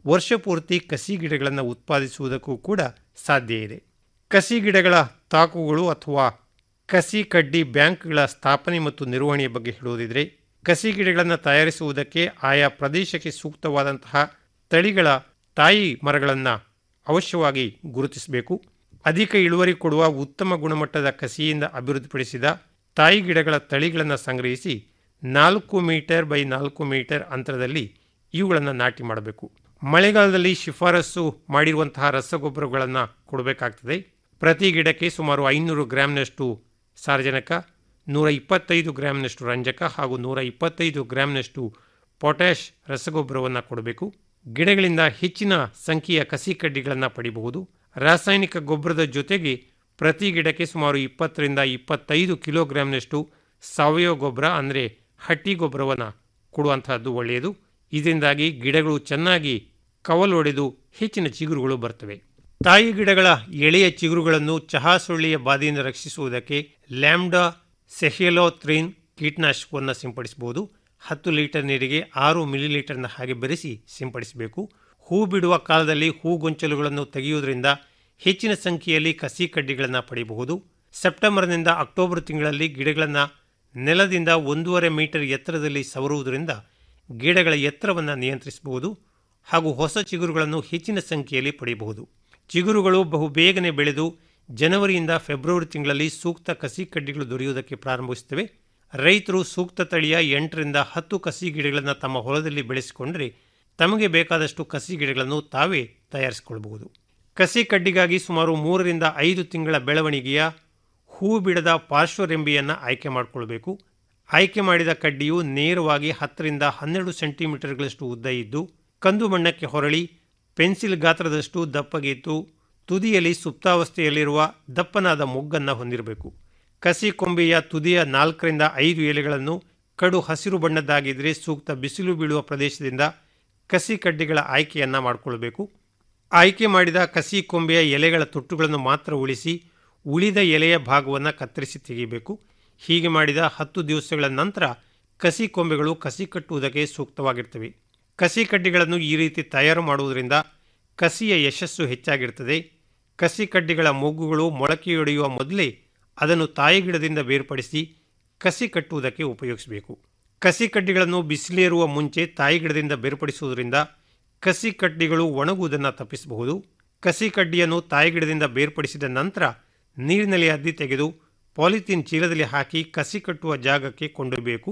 ವರ್ಷ ಪೂರ್ತಿ ಕಸಿ ಗಿಡಗಳನ್ನು ಉತ್ಪಾದಿಸುವುದಕ್ಕೂ ಕೂಡ ಸಾಧ್ಯ ಇದೆ ಕಸಿ ಗಿಡಗಳ ತಾಕುಗಳು ಅಥವಾ ಕಸಿ ಕಡ್ಡಿ ಬ್ಯಾಂಕ್ಗಳ ಸ್ಥಾಪನೆ ಮತ್ತು ನಿರ್ವಹಣೆಯ ಬಗ್ಗೆ ಹೇಳುವುದಿದ್ರೆ ಕಸಿ ಗಿಡಗಳನ್ನು ತಯಾರಿಸುವುದಕ್ಕೆ ಆಯಾ ಪ್ರದೇಶಕ್ಕೆ ಸೂಕ್ತವಾದಂತಹ ತಳಿಗಳ ತಾಯಿ ಮರಗಳನ್ನು ಅವಶ್ಯವಾಗಿ ಗುರುತಿಸಬೇಕು ಅಧಿಕ ಇಳುವರಿ ಕೊಡುವ ಉತ್ತಮ ಗುಣಮಟ್ಟದ ಕಸಿಯಿಂದ ಅಭಿವೃದ್ಧಿಪಡಿಸಿದ ತಾಯಿ ಗಿಡಗಳ ತಳಿಗಳನ್ನು ಸಂಗ್ರಹಿಸಿ ನಾಲ್ಕು ಮೀಟರ್ ಬೈ ನಾಲ್ಕು ಮೀಟರ್ ಅಂತರದಲ್ಲಿ ಇವುಗಳನ್ನು ನಾಟಿ ಮಾಡಬೇಕು ಮಳೆಗಾಲದಲ್ಲಿ ಶಿಫಾರಸು ಮಾಡಿರುವಂತಹ ರಸಗೊಬ್ಬರಗಳನ್ನು ಕೊಡಬೇಕಾಗ್ತದೆ ಪ್ರತಿ ಗಿಡಕ್ಕೆ ಸುಮಾರು ಐನೂರು ಗ್ರಾಂನಷ್ಟು ಸಾರಜನಕ ನೂರ ಇಪ್ಪತ್ತೈದು ಗ್ರಾಂನಷ್ಟು ರಂಜಕ ಹಾಗೂ ನೂರ ಇಪ್ಪತ್ತೈದು ಗ್ರಾಂನಷ್ಟು ಪೊಟ್ಯಾಷ್ ರಸಗೊಬ್ಬರವನ್ನು ಕೊಡಬೇಕು ಗಿಡಗಳಿಂದ ಹೆಚ್ಚಿನ ಸಂಖ್ಯೆಯ ಕಸಿ ಕಡ್ಡಿಗಳನ್ನು ಪಡಿಬಹುದು ರಾಸಾಯನಿಕ ಗೊಬ್ಬರದ ಜೊತೆಗೆ ಪ್ರತಿ ಗಿಡಕ್ಕೆ ಸುಮಾರು ಇಪ್ಪತ್ತರಿಂದ ಇಪ್ಪತ್ತೈದು ಕಿಲೋಗ್ರಾಂನಷ್ಟು ಸಾವಯವ ಗೊಬ್ಬರ ಅಂದರೆ ಹಟ್ಟಿ ಗೊಬ್ಬರವನ್ನು ಕೊಡುವಂತಹದ್ದು ಒಳ್ಳೆಯದು ಇದರಿಂದಾಗಿ ಗಿಡಗಳು ಚೆನ್ನಾಗಿ ಕವಲೊಡೆದು ಹೆಚ್ಚಿನ ಚಿಗುರುಗಳು ಬರ್ತವೆ ತಾಯಿ ಗಿಡಗಳ ಎಳೆಯ ಚಿಗುರುಗಳನ್ನು ಚಹಾ ಸೊಳ್ಳೆಯ ಬಾಧೆಯಿಂದ ರಕ್ಷಿಸುವುದಕ್ಕೆ ಲ್ಯಾಂಬ್ಡಾ ಸೆಹಿಯಲೋತ್ರಿನ್ ಕೀಟನಾಶಕವನ್ನು ಸಿಂಪಡಿಸಬಹುದು ಹತ್ತು ಲೀಟರ್ ನೀರಿಗೆ ಆರು ಮಿಲಿಲೀಟರ್ನ ಹಾಗೆ ಬೆರೆಸಿ ಸಿಂಪಡಿಸಬೇಕು ಹೂ ಬಿಡುವ ಕಾಲದಲ್ಲಿ ಹೂಗೊಂಚಲುಗಳನ್ನು ತೆಗೆಯುವುದರಿಂದ ಹೆಚ್ಚಿನ ಸಂಖ್ಯೆಯಲ್ಲಿ ಕಸಿ ಕಡ್ಡಿಗಳನ್ನು ಪಡೆಯಬಹುದು ಸೆಪ್ಟೆಂಬರ್ನಿಂದ ಅಕ್ಟೋಬರ್ ತಿಂಗಳಲ್ಲಿ ಗಿಡಗಳನ್ನು ನೆಲದಿಂದ ಒಂದೂವರೆ ಮೀಟರ್ ಎತ್ತರದಲ್ಲಿ ಸವರುವುದರಿಂದ ಗಿಡಗಳ ಎತ್ತರವನ್ನು ನಿಯಂತ್ರಿಸಬಹುದು ಹಾಗೂ ಹೊಸ ಚಿಗುರುಗಳನ್ನು ಹೆಚ್ಚಿನ ಸಂಖ್ಯೆಯಲ್ಲಿ ಪಡೆಯಬಹುದು ಚಿಗುರುಗಳು ಬಹು ಬೇಗನೆ ಬೆಳೆದು ಜನವರಿಯಿಂದ ಫೆಬ್ರವರಿ ತಿಂಗಳಲ್ಲಿ ಸೂಕ್ತ ಕಸಿ ಕಡ್ಡಿಗಳು ದೊರೆಯುವುದಕ್ಕೆ ಪ್ರಾರಂಭಿಸುತ್ತವೆ ರೈತರು ಸೂಕ್ತ ತಳಿಯ ಎಂಟರಿಂದ ಹತ್ತು ಕಸಿ ಗಿಡಗಳನ್ನು ತಮ್ಮ ಹೊಲದಲ್ಲಿ ಬೆಳೆಸಿಕೊಂಡರೆ ತಮಗೆ ಬೇಕಾದಷ್ಟು ಕಸಿ ಗಿಡಗಳನ್ನು ತಾವೇ ತಯಾರಿಸಿಕೊಳ್ಳಬಹುದು ಕಸಿ ಕಡ್ಡಿಗಾಗಿ ಸುಮಾರು ಮೂರರಿಂದ ಐದು ತಿಂಗಳ ಬೆಳವಣಿಗೆಯ ಹೂ ಬಿಡದ ಪಾರ್ಶ್ವರೆಂಬೆಯನ್ನು ಆಯ್ಕೆ ಮಾಡಿಕೊಳ್ಬೇಕು ಆಯ್ಕೆ ಮಾಡಿದ ಕಡ್ಡಿಯು ನೇರವಾಗಿ ಹತ್ತರಿಂದ ಹನ್ನೆರಡು ಸೆಂಟಿಮೀಟರ್ಗಳಷ್ಟು ಉದ್ದ ಇದ್ದು ಕಂದು ಬಣ್ಣಕ್ಕೆ ಹೊರಳಿ ಪೆನ್ಸಿಲ್ ಗಾತ್ರದಷ್ಟು ದಪ್ಪಗಿದ್ದು ತುದಿಯಲ್ಲಿ ಸುಪ್ತಾವಸ್ಥೆಯಲ್ಲಿರುವ ದಪ್ಪನಾದ ಮೊಗ್ಗನ್ನು ಹೊಂದಿರಬೇಕು ಕಸಿ ಕೊಂಬೆಯ ತುದಿಯ ನಾಲ್ಕರಿಂದ ಐದು ಎಲೆಗಳನ್ನು ಕಡು ಹಸಿರು ಬಣ್ಣದ್ದಾಗಿದ್ದರೆ ಸೂಕ್ತ ಬಿಸಿಲು ಬೀಳುವ ಪ್ರದೇಶದಿಂದ ಕಸಿ ಕಡ್ಡಿಗಳ ಆಯ್ಕೆಯನ್ನು ಮಾಡಿಕೊಳ್ಬೇಕು ಆಯ್ಕೆ ಮಾಡಿದ ಕಸಿ ಕೊಂಬೆಯ ಎಲೆಗಳ ತೊಟ್ಟುಗಳನ್ನು ಮಾತ್ರ ಉಳಿಸಿ ಉಳಿದ ಎಲೆಯ ಭಾಗವನ್ನು ಕತ್ತರಿಸಿ ತೆಗೆಯಬೇಕು ಹೀಗೆ ಮಾಡಿದ ಹತ್ತು ದಿವಸಗಳ ನಂತರ ಕಸಿ ಕೊಂಬೆಗಳು ಕಸಿ ಕಟ್ಟುವುದಕ್ಕೆ ಸೂಕ್ತವಾಗಿರ್ತವೆ ಕಸಿ ಕಡ್ಡಿಗಳನ್ನು ಈ ರೀತಿ ತಯಾರು ಮಾಡುವುದರಿಂದ ಕಸಿಯ ಯಶಸ್ಸು ಹೆಚ್ಚಾಗಿರ್ತದೆ ಕಸಿ ಕಡ್ಡಿಗಳ ಮೊಗ್ಗುಗಳು ಮೊಳಕೆಯೊಡೆಯುವ ಮೊದಲೇ ಅದನ್ನು ತಾಯಿ ಗಿಡದಿಂದ ಬೇರ್ಪಡಿಸಿ ಕಸಿ ಕಟ್ಟುವುದಕ್ಕೆ ಉಪಯೋಗಿಸಬೇಕು ಕಸಿ ಕಡ್ಡಿಗಳನ್ನು ಬಿಸಿಲೇರುವ ಮುಂಚೆ ತಾಯಿ ಗಿಡದಿಂದ ಬೇರ್ಪಡಿಸುವುದರಿಂದ ಕಸಿ ಕಡ್ಡಿಗಳು ಒಣಗುವುದನ್ನು ತಪ್ಪಿಸಬಹುದು ಕಸಿ ಕಡ್ಡಿಯನ್ನು ತಾಯಿ ಗಿಡದಿಂದ ಬೇರ್ಪಡಿಸಿದ ನಂತರ ನೀರಿನಲ್ಲಿ ಅದ್ದಿ ತೆಗೆದು ಪಾಲಿಥೀನ್ ಚೀಲದಲ್ಲಿ ಹಾಕಿ ಕಸಿ ಕಟ್ಟುವ ಜಾಗಕ್ಕೆ ಕೊಂಡೊಯ್ಯಬೇಕು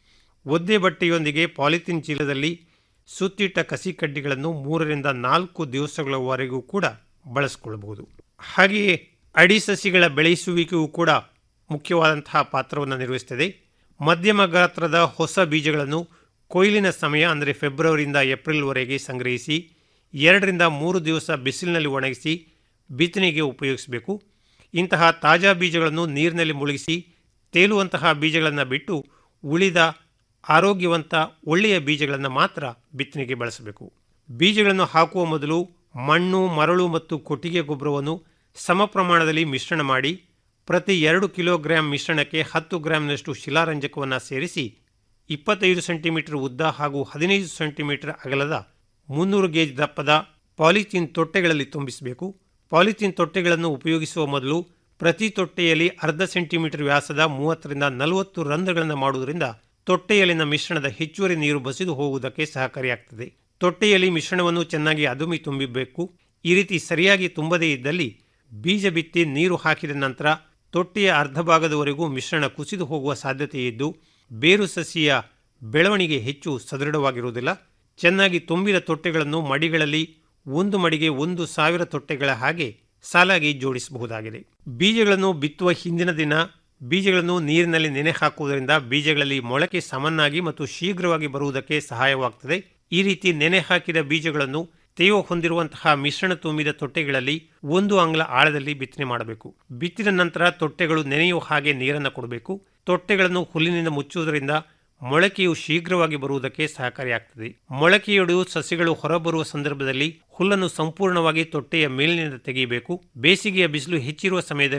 ಒದ್ದೆ ಬಟ್ಟೆಯೊಂದಿಗೆ ಪಾಲಿಥೀನ್ ಚೀಲದಲ್ಲಿ ಸುತ್ತಿಟ್ಟ ಕಸಿ ಕಡ್ಡಿಗಳನ್ನು ಮೂರರಿಂದ ನಾಲ್ಕು ದಿವಸಗಳವರೆಗೂ ಕೂಡ ಬಳಸಿಕೊಳ್ಳಬಹುದು ಹಾಗೆಯೇ ಅಡಿ ಸಸಿಗಳ ಬೆಳೆಸುವಿಕೆಯೂ ಕೂಡ ಮುಖ್ಯವಾದಂತಹ ಪಾತ್ರವನ್ನು ನಿರ್ವಹಿಸುತ್ತದೆ ಮಧ್ಯಮ ಗಾತ್ರದ ಹೊಸ ಬೀಜಗಳನ್ನು ಕೊಯ್ಲಿನ ಸಮಯ ಅಂದರೆ ಫೆಬ್ರವರಿಯಿಂದ ಏಪ್ರಿಲ್ವರೆಗೆ ಸಂಗ್ರಹಿಸಿ ಎರಡರಿಂದ ಮೂರು ದಿವಸ ಬಿಸಿಲಿನಲ್ಲಿ ಒಣಗಿಸಿ ಬಿತ್ತನೆಗೆ ಉಪಯೋಗಿಸಬೇಕು ಇಂತಹ ತಾಜಾ ಬೀಜಗಳನ್ನು ನೀರಿನಲ್ಲಿ ಮುಳುಗಿಸಿ ತೇಲುವಂತಹ ಬೀಜಗಳನ್ನು ಬಿಟ್ಟು ಉಳಿದ ಆರೋಗ್ಯವಂತ ಒಳ್ಳೆಯ ಬೀಜಗಳನ್ನು ಮಾತ್ರ ಬಿತ್ತನೆಗೆ ಬಳಸಬೇಕು ಬೀಜಗಳನ್ನು ಹಾಕುವ ಮೊದಲು ಮಣ್ಣು ಮರಳು ಮತ್ತು ಕೊಟ್ಟಿಗೆ ಗೊಬ್ಬರವನ್ನು ಸಮ ಪ್ರಮಾಣದಲ್ಲಿ ಮಿಶ್ರಣ ಮಾಡಿ ಪ್ರತಿ ಎರಡು ಕಿಲೋಗ್ರಾಂ ಮಿಶ್ರಣಕ್ಕೆ ಹತ್ತು ಗ್ರಾಂನಷ್ಟು ಶಿಲಾರಂಜಕವನ್ನು ಸೇರಿಸಿ ಇಪ್ಪತ್ತೈದು ಸೆಂಟಿಮೀಟರ್ ಉದ್ದ ಹಾಗೂ ಹದಿನೈದು ಸೆಂಟಿಮೀಟರ್ ಅಗಲದ ಮುನ್ನೂರು ಗೇಜ್ ದಪ್ಪದ ಪಾಲಿಥೀನ್ ತೊಟ್ಟೆಗಳಲ್ಲಿ ತುಂಬಿಸಬೇಕು ಪಾಲಿಥೀನ್ ತೊಟ್ಟೆಗಳನ್ನು ಉಪಯೋಗಿಸುವ ಮೊದಲು ಪ್ರತಿ ತೊಟ್ಟೆಯಲ್ಲಿ ಅರ್ಧ ಸೆಂಟಿಮೀಟರ್ ವ್ಯಾಸದ ಮೂವತ್ತರಿಂದ ನಲವತ್ತು ರಂಧ್ರಗಳನ್ನು ಮಾಡುವುದರಿಂದ ತೊಟ್ಟೆಯಲ್ಲಿನ ಮಿಶ್ರಣದ ಹೆಚ್ಚುವರಿ ನೀರು ಬಸಿದು ಹೋಗುವುದಕ್ಕೆ ಸಹಕಾರಿಯಾಗ್ತದೆ ತೊಟ್ಟೆಯಲ್ಲಿ ಮಿಶ್ರಣವನ್ನು ಚೆನ್ನಾಗಿ ಅದುಮಿ ತುಂಬಿಬೇಕು ಈ ರೀತಿ ಸರಿಯಾಗಿ ತುಂಬದೇ ಇದ್ದಲ್ಲಿ ಬೀಜ ಬಿತ್ತಿ ನೀರು ಹಾಕಿದ ನಂತರ ತೊಟ್ಟೆಯ ಅರ್ಧ ಭಾಗದವರೆಗೂ ಮಿಶ್ರಣ ಕುಸಿದು ಹೋಗುವ ಸಾಧ್ಯತೆ ಇದ್ದು ಬೇರು ಸಸಿಯ ಬೆಳವಣಿಗೆ ಹೆಚ್ಚು ಸದೃಢವಾಗಿರುವುದಿಲ್ಲ ಚೆನ್ನಾಗಿ ತುಂಬಿದ ತೊಟ್ಟೆಗಳನ್ನು ಮಡಿಗಳಲ್ಲಿ ಒಂದು ಮಡಿಗೆ ಒಂದು ಸಾವಿರ ತೊಟ್ಟೆಗಳ ಹಾಗೆ ಸಾಲಾಗಿ ಜೋಡಿಸಬಹುದಾಗಿದೆ ಬೀಜಗಳನ್ನು ಬಿತ್ತುವ ಹಿಂದಿನ ದಿನ ಬೀಜಗಳನ್ನು ನೀರಿನಲ್ಲಿ ನೆನೆ ಹಾಕುವುದರಿಂದ ಬೀಜಗಳಲ್ಲಿ ಮೊಳಕೆ ಸಮನಾಗಿ ಮತ್ತು ಶೀಘ್ರವಾಗಿ ಬರುವುದಕ್ಕೆ ಸಹಾಯವಾಗುತ್ತದೆ ಈ ರೀತಿ ನೆನೆ ಹಾಕಿದ ಬೀಜಗಳನ್ನು ತೇವ ಹೊಂದಿರುವಂತಹ ಮಿಶ್ರಣ ತುಂಬಿದ ತೊಟ್ಟೆಗಳಲ್ಲಿ ಒಂದು ಅಂಗ್ಲ ಆಳದಲ್ಲಿ ಬಿತ್ತನೆ ಮಾಡಬೇಕು ಬಿತ್ತಿದ ನಂತರ ತೊಟ್ಟೆಗಳು ನೆನೆಯುವ ಹಾಗೆ ನೀರನ್ನು ಕೊಡಬೇಕು ತೊಟ್ಟೆಗಳನ್ನು ಹುಲ್ಲಿನಿಂದ ಮುಚ್ಚುವುದರಿಂದ ಮೊಳಕೆಯು ಶೀಘ್ರವಾಗಿ ಬರುವುದಕ್ಕೆ ಸಹಕಾರಿಯಾಗ್ತದೆ ಮೊಳಕೆಯೊಡೆಯು ಸಸಿಗಳು ಹೊರಬರುವ ಸಂದರ್ಭದಲ್ಲಿ ಹುಲ್ಲನ್ನು ಸಂಪೂರ್ಣವಾಗಿ ತೊಟ್ಟೆಯ ಮೇಲಿನಿಂದ ತೆಗೆಯಬೇಕು ಬೇಸಿಗೆಯ ಬಿಸಿಲು ಹೆಚ್ಚಿರುವ ಸಮಯದಲ್ಲಿ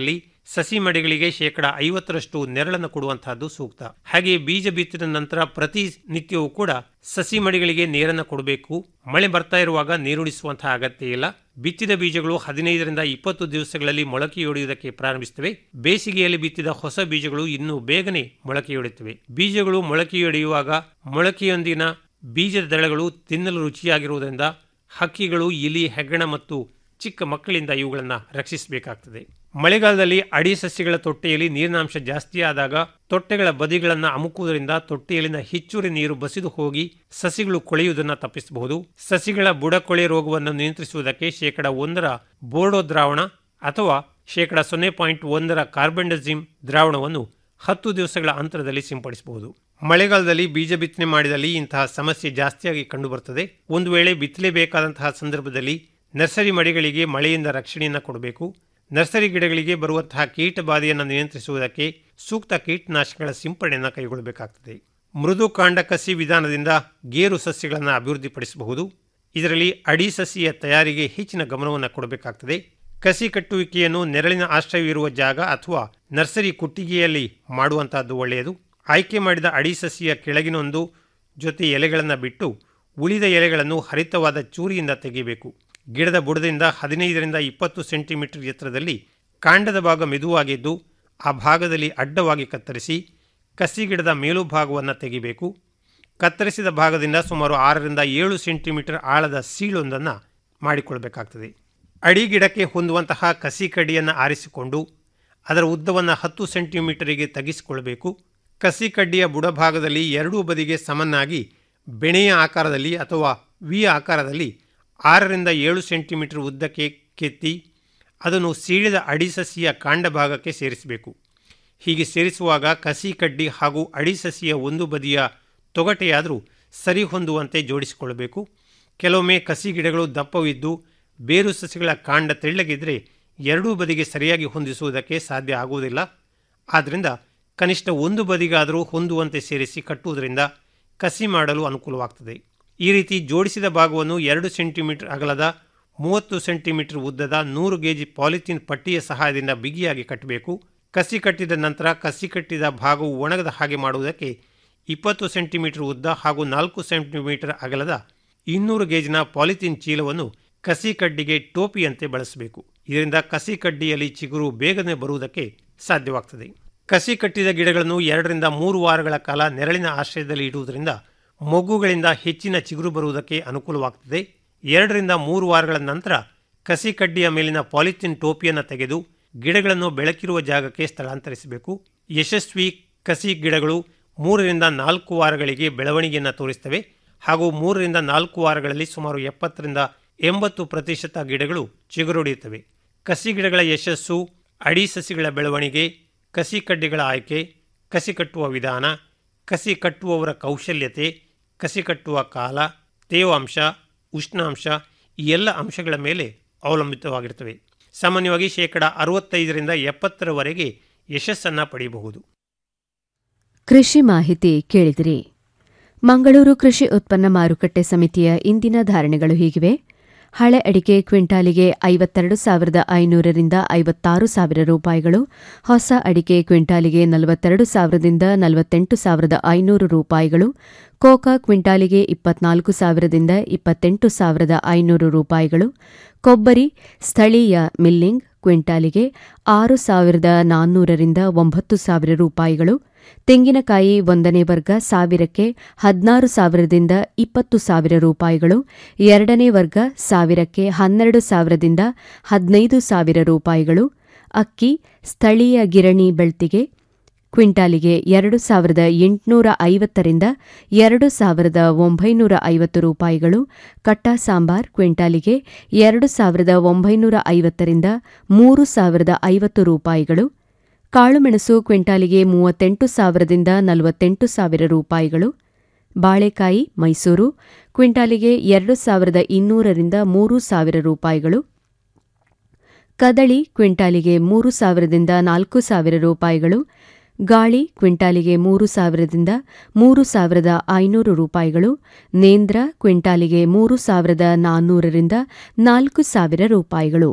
ಸಸಿ ಮಡಿಗಳಿಗೆ ಶೇಕಡ ಐವತ್ತರಷ್ಟು ನೆರಳನ್ನು ಕೊಡುವಂತಹದ್ದು ಸೂಕ್ತ ಹಾಗೆ ಬೀಜ ಬಿತ್ತಿದ ನಂತರ ಪ್ರತಿ ನಿತ್ಯವೂ ಕೂಡ ಸಸಿ ಮಡಿಗಳಿಗೆ ನೀರನ್ನು ಕೊಡಬೇಕು ಮಳೆ ಬರ್ತಾ ಇರುವಾಗ ನೀರುಣಿಸುವಂತಹ ಅಗತ್ಯ ಇಲ್ಲ ಬಿತ್ತಿದ ಬೀಜಗಳು ಹದಿನೈದರಿಂದ ಇಪ್ಪತ್ತು ದಿವಸಗಳಲ್ಲಿ ಮೊಳಕೆಯೊಡೆಯುವುದಕ್ಕೆ ಪ್ರಾರಂಭಿಸುತ್ತವೆ ಬೇಸಿಗೆಯಲ್ಲಿ ಬಿತ್ತಿದ ಹೊಸ ಬೀಜಗಳು ಇನ್ನೂ ಬೇಗನೆ ಮೊಳಕೆಯೊಡೆಯುತ್ತವೆ ಬೀಜಗಳು ಮೊಳಕೆಯೊಡೆಯುವಾಗ ಮೊಳಕೆಯೊಂದಿನ ಬೀಜದ ದಳಗಳು ತಿನ್ನಲು ರುಚಿಯಾಗಿರುವುದರಿಂದ ಹಕ್ಕಿಗಳು ಇಲಿ ಹೆಗ್ಗಣ ಮತ್ತು ಚಿಕ್ಕ ಮಕ್ಕಳಿಂದ ಇವುಗಳನ್ನು ರಕ್ಷಿಸಬೇಕಾಗ್ತದೆ ಮಳೆಗಾಲದಲ್ಲಿ ಅಡಿ ಸಸ್ಯಗಳ ತೊಟ್ಟೆಯಲ್ಲಿ ನೀರಿನಾಂಶ ಜಾಸ್ತಿ ಆದಾಗ ತೊಟ್ಟೆಗಳ ಬದಿಗಳನ್ನು ಅಮುಕುವುದರಿಂದ ತೊಟ್ಟೆಯಲ್ಲಿನ ಹೆಚ್ಚುವರಿ ನೀರು ಬಸಿದು ಹೋಗಿ ಸಸಿಗಳು ಕೊಳೆಯುವುದನ್ನು ತಪ್ಪಿಸಬಹುದು ಸಸಿಗಳ ಬುಡಕೊಳೆ ರೋಗವನ್ನು ನಿಯಂತ್ರಿಸುವುದಕ್ಕೆ ಶೇಕಡ ಒಂದರ ಬೋರ್ಡೋ ದ್ರಾವಣ ಅಥವಾ ಶೇಕಡ ಸೊನ್ನೆ ಪಾಯಿಂಟ್ ಒಂದರ ಕಾರ್ಬೆಂಡಜಿಮ್ ದ್ರಾವಣವನ್ನು ಹತ್ತು ದಿವಸಗಳ ಅಂತರದಲ್ಲಿ ಸಿಂಪಡಿಸಬಹುದು ಮಳೆಗಾಲದಲ್ಲಿ ಬೀಜ ಬಿತ್ತನೆ ಮಾಡಿದಲ್ಲಿ ಇಂತಹ ಸಮಸ್ಯೆ ಜಾಸ್ತಿಯಾಗಿ ಕಂಡುಬರುತ್ತದೆ ಒಂದು ವೇಳೆ ಬಿತ್ತಲೇಬೇಕಾದಂತಹ ಸಂದರ್ಭದಲ್ಲಿ ನರ್ಸರಿ ಮಡಿಗಳಿಗೆ ಮಳೆಯಿಂದ ರಕ್ಷಣೆಯನ್ನು ಕೊಡಬೇಕು ನರ್ಸರಿ ಗಿಡಗಳಿಗೆ ಬರುವಂತಹ ಕೀಟ ಬಾಧೆಯನ್ನು ನಿಯಂತ್ರಿಸುವುದಕ್ಕೆ ಸೂಕ್ತ ಕೀಟನಾಶಕಗಳ ಸಿಂಪಡಣೆಯನ್ನು ಕೈಗೊಳ್ಳಬೇಕಾಗ್ತದೆ ಮೃದು ಕಾಂಡ ಕಸಿ ವಿಧಾನದಿಂದ ಗೇರು ಸಸ್ಯಗಳನ್ನು ಅಭಿವೃದ್ಧಿಪಡಿಸಬಹುದು ಇದರಲ್ಲಿ ಅಡಿ ಸಸಿಯ ತಯಾರಿಗೆ ಹೆಚ್ಚಿನ ಗಮನವನ್ನು ಕೊಡಬೇಕಾಗ್ತದೆ ಕಸಿ ಕಟ್ಟುವಿಕೆಯನ್ನು ನೆರಳಿನ ಆಶ್ರಯವಿರುವ ಜಾಗ ಅಥವಾ ನರ್ಸರಿ ಕುಟ್ಟಿಗೆಯಲ್ಲಿ ಮಾಡುವಂತಹದ್ದು ಒಳ್ಳೆಯದು ಆಯ್ಕೆ ಮಾಡಿದ ಅಡಿ ಸಸಿಯ ಕೆಳಗಿನೊಂದು ಜೊತೆ ಎಲೆಗಳನ್ನು ಬಿಟ್ಟು ಉಳಿದ ಎಲೆಗಳನ್ನು ಹರಿತವಾದ ಚೂರಿಯಿಂದ ತೆಗೆಯಬೇಕು ಗಿಡದ ಬುಡದಿಂದ ಹದಿನೈದರಿಂದ ಇಪ್ಪತ್ತು ಸೆಂಟಿಮೀಟರ್ ಎತ್ತರದಲ್ಲಿ ಕಾಂಡದ ಭಾಗ ಮೆದುವಾಗಿದ್ದು ಆ ಭಾಗದಲ್ಲಿ ಅಡ್ಡವಾಗಿ ಕತ್ತರಿಸಿ ಕಸಿ ಗಿಡದ ಮೇಲು ಭಾಗವನ್ನು ತೆಗಿಬೇಕು ಕತ್ತರಿಸಿದ ಭಾಗದಿಂದ ಸುಮಾರು ಆರರಿಂದ ಏಳು ಸೆಂಟಿಮೀಟರ್ ಆಳದ ಸೀಳೊಂದನ್ನು ಮಾಡಿಕೊಳ್ಬೇಕಾಗ್ತದೆ ಅಡಿ ಗಿಡಕ್ಕೆ ಹೊಂದುವಂತಹ ಕಸಿ ಕಡ್ಡಿಯನ್ನು ಆರಿಸಿಕೊಂಡು ಅದರ ಉದ್ದವನ್ನು ಹತ್ತು ಸೆಂಟಿಮೀಟರಿಗೆ ತಗ್ಗಿಸಿಕೊಳ್ಳಬೇಕು ಕಸಿ ಕಡ್ಡಿಯ ಬುಡಭಾಗದಲ್ಲಿ ಎರಡೂ ಬದಿಗೆ ಸಮನಾಗಿ ಬೆಣೆಯ ಆಕಾರದಲ್ಲಿ ಅಥವಾ ವಿ ಆಕಾರದಲ್ಲಿ ಆರರಿಂದ ಏಳು ಸೆಂಟಿಮೀಟರ್ ಉದ್ದಕ್ಕೆ ಕೆತ್ತಿ ಅದನ್ನು ಸೀಳಿದ ಅಡಿ ಸಸಿಯ ಕಾಂಡ ಭಾಗಕ್ಕೆ ಸೇರಿಸಬೇಕು ಹೀಗೆ ಸೇರಿಸುವಾಗ ಕಸಿ ಕಡ್ಡಿ ಹಾಗೂ ಅಡಿ ಸಸಿಯ ಒಂದು ಬದಿಯ ತೊಗಟೆಯಾದರೂ ಸರಿ ಹೊಂದುವಂತೆ ಜೋಡಿಸಿಕೊಳ್ಳಬೇಕು ಕೆಲವೊಮ್ಮೆ ಕಸಿ ಗಿಡಗಳು ದಪ್ಪವಿದ್ದು ಬೇರು ಸಸಿಗಳ ಕಾಂಡ ತೆಳ್ಳಗಿದ್ರೆ ಎರಡೂ ಬದಿಗೆ ಸರಿಯಾಗಿ ಹೊಂದಿಸುವುದಕ್ಕೆ ಸಾಧ್ಯ ಆಗುವುದಿಲ್ಲ ಆದ್ದರಿಂದ ಕನಿಷ್ಠ ಒಂದು ಬದಿಗಾದರೂ ಹೊಂದುವಂತೆ ಸೇರಿಸಿ ಕಟ್ಟುವುದರಿಂದ ಕಸಿ ಮಾಡಲು ಅನುಕೂಲವಾಗ್ತದೆ ಈ ರೀತಿ ಜೋಡಿಸಿದ ಭಾಗವನ್ನು ಎರಡು ಸೆಂಟಿಮೀಟರ್ ಅಗಲದ ಮೂವತ್ತು ಸೆಂಟಿಮೀಟರ್ ಉದ್ದದ ನೂರು ಗೇಜಿ ಪಾಲಿಥೀನ್ ಪಟ್ಟಿಯ ಸಹಾಯದಿಂದ ಬಿಗಿಯಾಗಿ ಕಟ್ಟಬೇಕು ಕಸಿ ಕಟ್ಟಿದ ನಂತರ ಕಸಿ ಕಟ್ಟಿದ ಭಾಗವು ಒಣಗದ ಹಾಗೆ ಮಾಡುವುದಕ್ಕೆ ಇಪ್ಪತ್ತು ಸೆಂಟಿಮೀಟರ್ ಉದ್ದ ಹಾಗೂ ನಾಲ್ಕು ಸೆಂಟಿಮೀಟರ್ ಅಗಲದ ಇನ್ನೂರು ಗೇಜಿನ ಪಾಲಿಥೀನ್ ಚೀಲವನ್ನು ಕಸಿ ಕಡ್ಡಿಗೆ ಟೋಪಿಯಂತೆ ಬಳಸಬೇಕು ಇದರಿಂದ ಕಸಿ ಕಡ್ಡಿಯಲ್ಲಿ ಚಿಗುರು ಬೇಗನೆ ಬರುವುದಕ್ಕೆ ಸಾಧ್ಯವಾಗ್ತದೆ ಕಸಿ ಕಟ್ಟಿದ ಗಿಡಗಳನ್ನು ಎರಡರಿಂದ ಮೂರು ವಾರಗಳ ಕಾಲ ನೆರಳಿನ ಆಶ್ರಯದಲ್ಲಿ ಇಡುವುದರಿಂದ ಮೊಗ್ಗುಗಳಿಂದ ಹೆಚ್ಚಿನ ಚಿಗುರು ಬರುವುದಕ್ಕೆ ಅನುಕೂಲವಾಗ್ತದೆ ಎರಡರಿಂದ ಮೂರು ವಾರಗಳ ನಂತರ ಕಸಿ ಕಡ್ಡಿಯ ಮೇಲಿನ ಪಾಲಿಥಿನ್ ಟೋಪಿಯನ್ನು ತೆಗೆದು ಗಿಡಗಳನ್ನು ಬೆಳಕಿರುವ ಜಾಗಕ್ಕೆ ಸ್ಥಳಾಂತರಿಸಬೇಕು ಯಶಸ್ವಿ ಕಸಿ ಗಿಡಗಳು ಮೂರರಿಂದ ನಾಲ್ಕು ವಾರಗಳಿಗೆ ಬೆಳವಣಿಗೆಯನ್ನು ತೋರಿಸ್ತವೆ ಹಾಗೂ ಮೂರರಿಂದ ನಾಲ್ಕು ವಾರಗಳಲ್ಲಿ ಸುಮಾರು ಎಪ್ಪತ್ತರಿಂದ ಎಂಬತ್ತು ಪ್ರತಿಶತ ಗಿಡಗಳು ಚಿಗುರೊಡೆಯುತ್ತವೆ ಕಸಿ ಗಿಡಗಳ ಯಶಸ್ಸು ಅಡಿ ಸಸಿಗಳ ಬೆಳವಣಿಗೆ ಕಸಿ ಕಡ್ಡಿಗಳ ಆಯ್ಕೆ ಕಸಿ ಕಟ್ಟುವ ವಿಧಾನ ಕಸಿ ಕಟ್ಟುವವರ ಕೌಶಲ್ಯತೆ ಕಸಿ ಕಟ್ಟುವ ಕಾಲ ತೇವಾಂಶ ಉಷ್ಣಾಂಶ ಈ ಎಲ್ಲ ಅಂಶಗಳ ಮೇಲೆ ಅವಲಂಬಿತವಾಗಿರ್ತವೆ ಸಾಮಾನ್ಯವಾಗಿ ಶೇಕಡ ಅರವತ್ತೈದರಿಂದ ಎಪ್ಪತ್ತರವರೆಗೆ ಯಶಸ್ಸನ್ನು ಪಡೆಯಬಹುದು ಕೃಷಿ ಮಾಹಿತಿ ಕೇಳಿದಿರಿ ಮಂಗಳೂರು ಕೃಷಿ ಉತ್ಪನ್ನ ಮಾರುಕಟ್ಟೆ ಸಮಿತಿಯ ಇಂದಿನ ಧಾರಣೆಗಳು ಹೀಗಿವೆ ಹಳೆ ಅಡಿಕೆ ಕ್ವಿಂಟಾಲಿಗೆ ಐವತ್ತೆರಡು ಸಾವಿರದ ಐನೂರರಿಂದ ಐವತ್ತಾರು ಸಾವಿರ ರೂಪಾಯಿಗಳು ಹೊಸ ಅಡಿಕೆ ಕ್ವಿಂಟಾಲಿಗೆ ನಲವತ್ತೆರಡು ಸಾವಿರದಿಂದ ನಲವತ್ತೆಂಟು ಸಾವಿರದ ಐನೂರು ರೂಪಾಯಿಗಳು ಕೋಕಾ ಕ್ವಿಂಟಾಲಿಗೆ ಇಪ್ಪತ್ನಾಲ್ಕು ಸಾವಿರದಿಂದ ಇಪ್ಪತ್ತೆಂಟು ಸಾವಿರದ ಐನೂರು ರೂಪಾಯಿಗಳು ಕೊಬ್ಬರಿ ಸ್ಥಳೀಯ ಮಿಲ್ಲಿಂಗ್ ಕ್ವಿಂಟಾಲಿಗೆ ಆರು ಸಾವಿರದ ನಾನ್ನೂರರಿಂದ ಒಂಬತ್ತು ಸಾವಿರ ರೂಪಾಯಿಗಳು ತೆಂಗಿನಕಾಯಿ ಒಂದನೇ ವರ್ಗ ಸಾವಿರಕ್ಕೆ ಹದಿನಾರು ಸಾವಿರದಿಂದ ಇಪ್ಪತ್ತು ಸಾವಿರ ರೂಪಾಯಿಗಳು ಎರಡನೇ ವರ್ಗ ಸಾವಿರಕ್ಕೆ ಹನ್ನೆರಡು ಸಾವಿರದಿಂದ ಹದಿನೈದು ಸಾವಿರ ರೂಪಾಯಿಗಳು ಅಕ್ಕಿ ಸ್ಥಳೀಯ ಗಿರಣಿ ಬೆಳ್ತಿಗೆ ಕ್ವಿಂಟಾಲಿಗೆ ಎರಡು ಸಾವಿರದ ಎಂಟುನೂರ ಐವತ್ತರಿಂದ ಎರಡು ಸಾವಿರದ ಒಂಬೈನೂರ ಐವತ್ತು ರೂಪಾಯಿಗಳು ಕಟ್ಟ ಸಾಂಬಾರ್ ಕ್ವಿಂಟಾಲಿಗೆ ಎರಡು ಸಾವಿರದ ಒಂಬೈನೂರ ಐವತ್ತರಿಂದ ಮೂರು ಸಾವಿರದ ಐವತ್ತು ರೂಪಾಯಿಗಳು ಕಾಳುಮೆಣಸು ಕ್ವಿಂಟಾಲಿಗೆ ಮೂವತ್ತೆಂಟು ಸಾವಿರದಿಂದ ನಲವತ್ತೆಂಟು ಸಾವಿರ ರೂಪಾಯಿಗಳು ಬಾಳೆಕಾಯಿ ಮೈಸೂರು ಕ್ವಿಂಟಾಲಿಗೆ ಎರಡು ಸಾವಿರದ ಇನ್ನೂರರಿಂದ ಮೂರು ಸಾವಿರ ರೂಪಾಯಿಗಳು ಕದಳಿ ಕ್ವಿಂಟಾಲಿಗೆ ಮೂರು ಸಾವಿರದಿಂದ ನಾಲ್ಕು ಸಾವಿರ ರೂಪಾಯಿಗಳು ಗಾಳಿ ಕ್ವಿಂಟಾಲಿಗೆ ಮೂರು ಸಾವಿರದಿಂದ ಮೂರು ಸಾವಿರದ ಐನೂರು ರೂಪಾಯಿಗಳು ನೇಂದ್ರ ಕ್ವಿಂಟಾಲಿಗೆ ಮೂರು ಸಾವಿರದ ನಾನ್ನೂರರಿಂದ ನಾಲ್ಕು ಸಾವಿರ ರೂಪಾಯಿಗಳು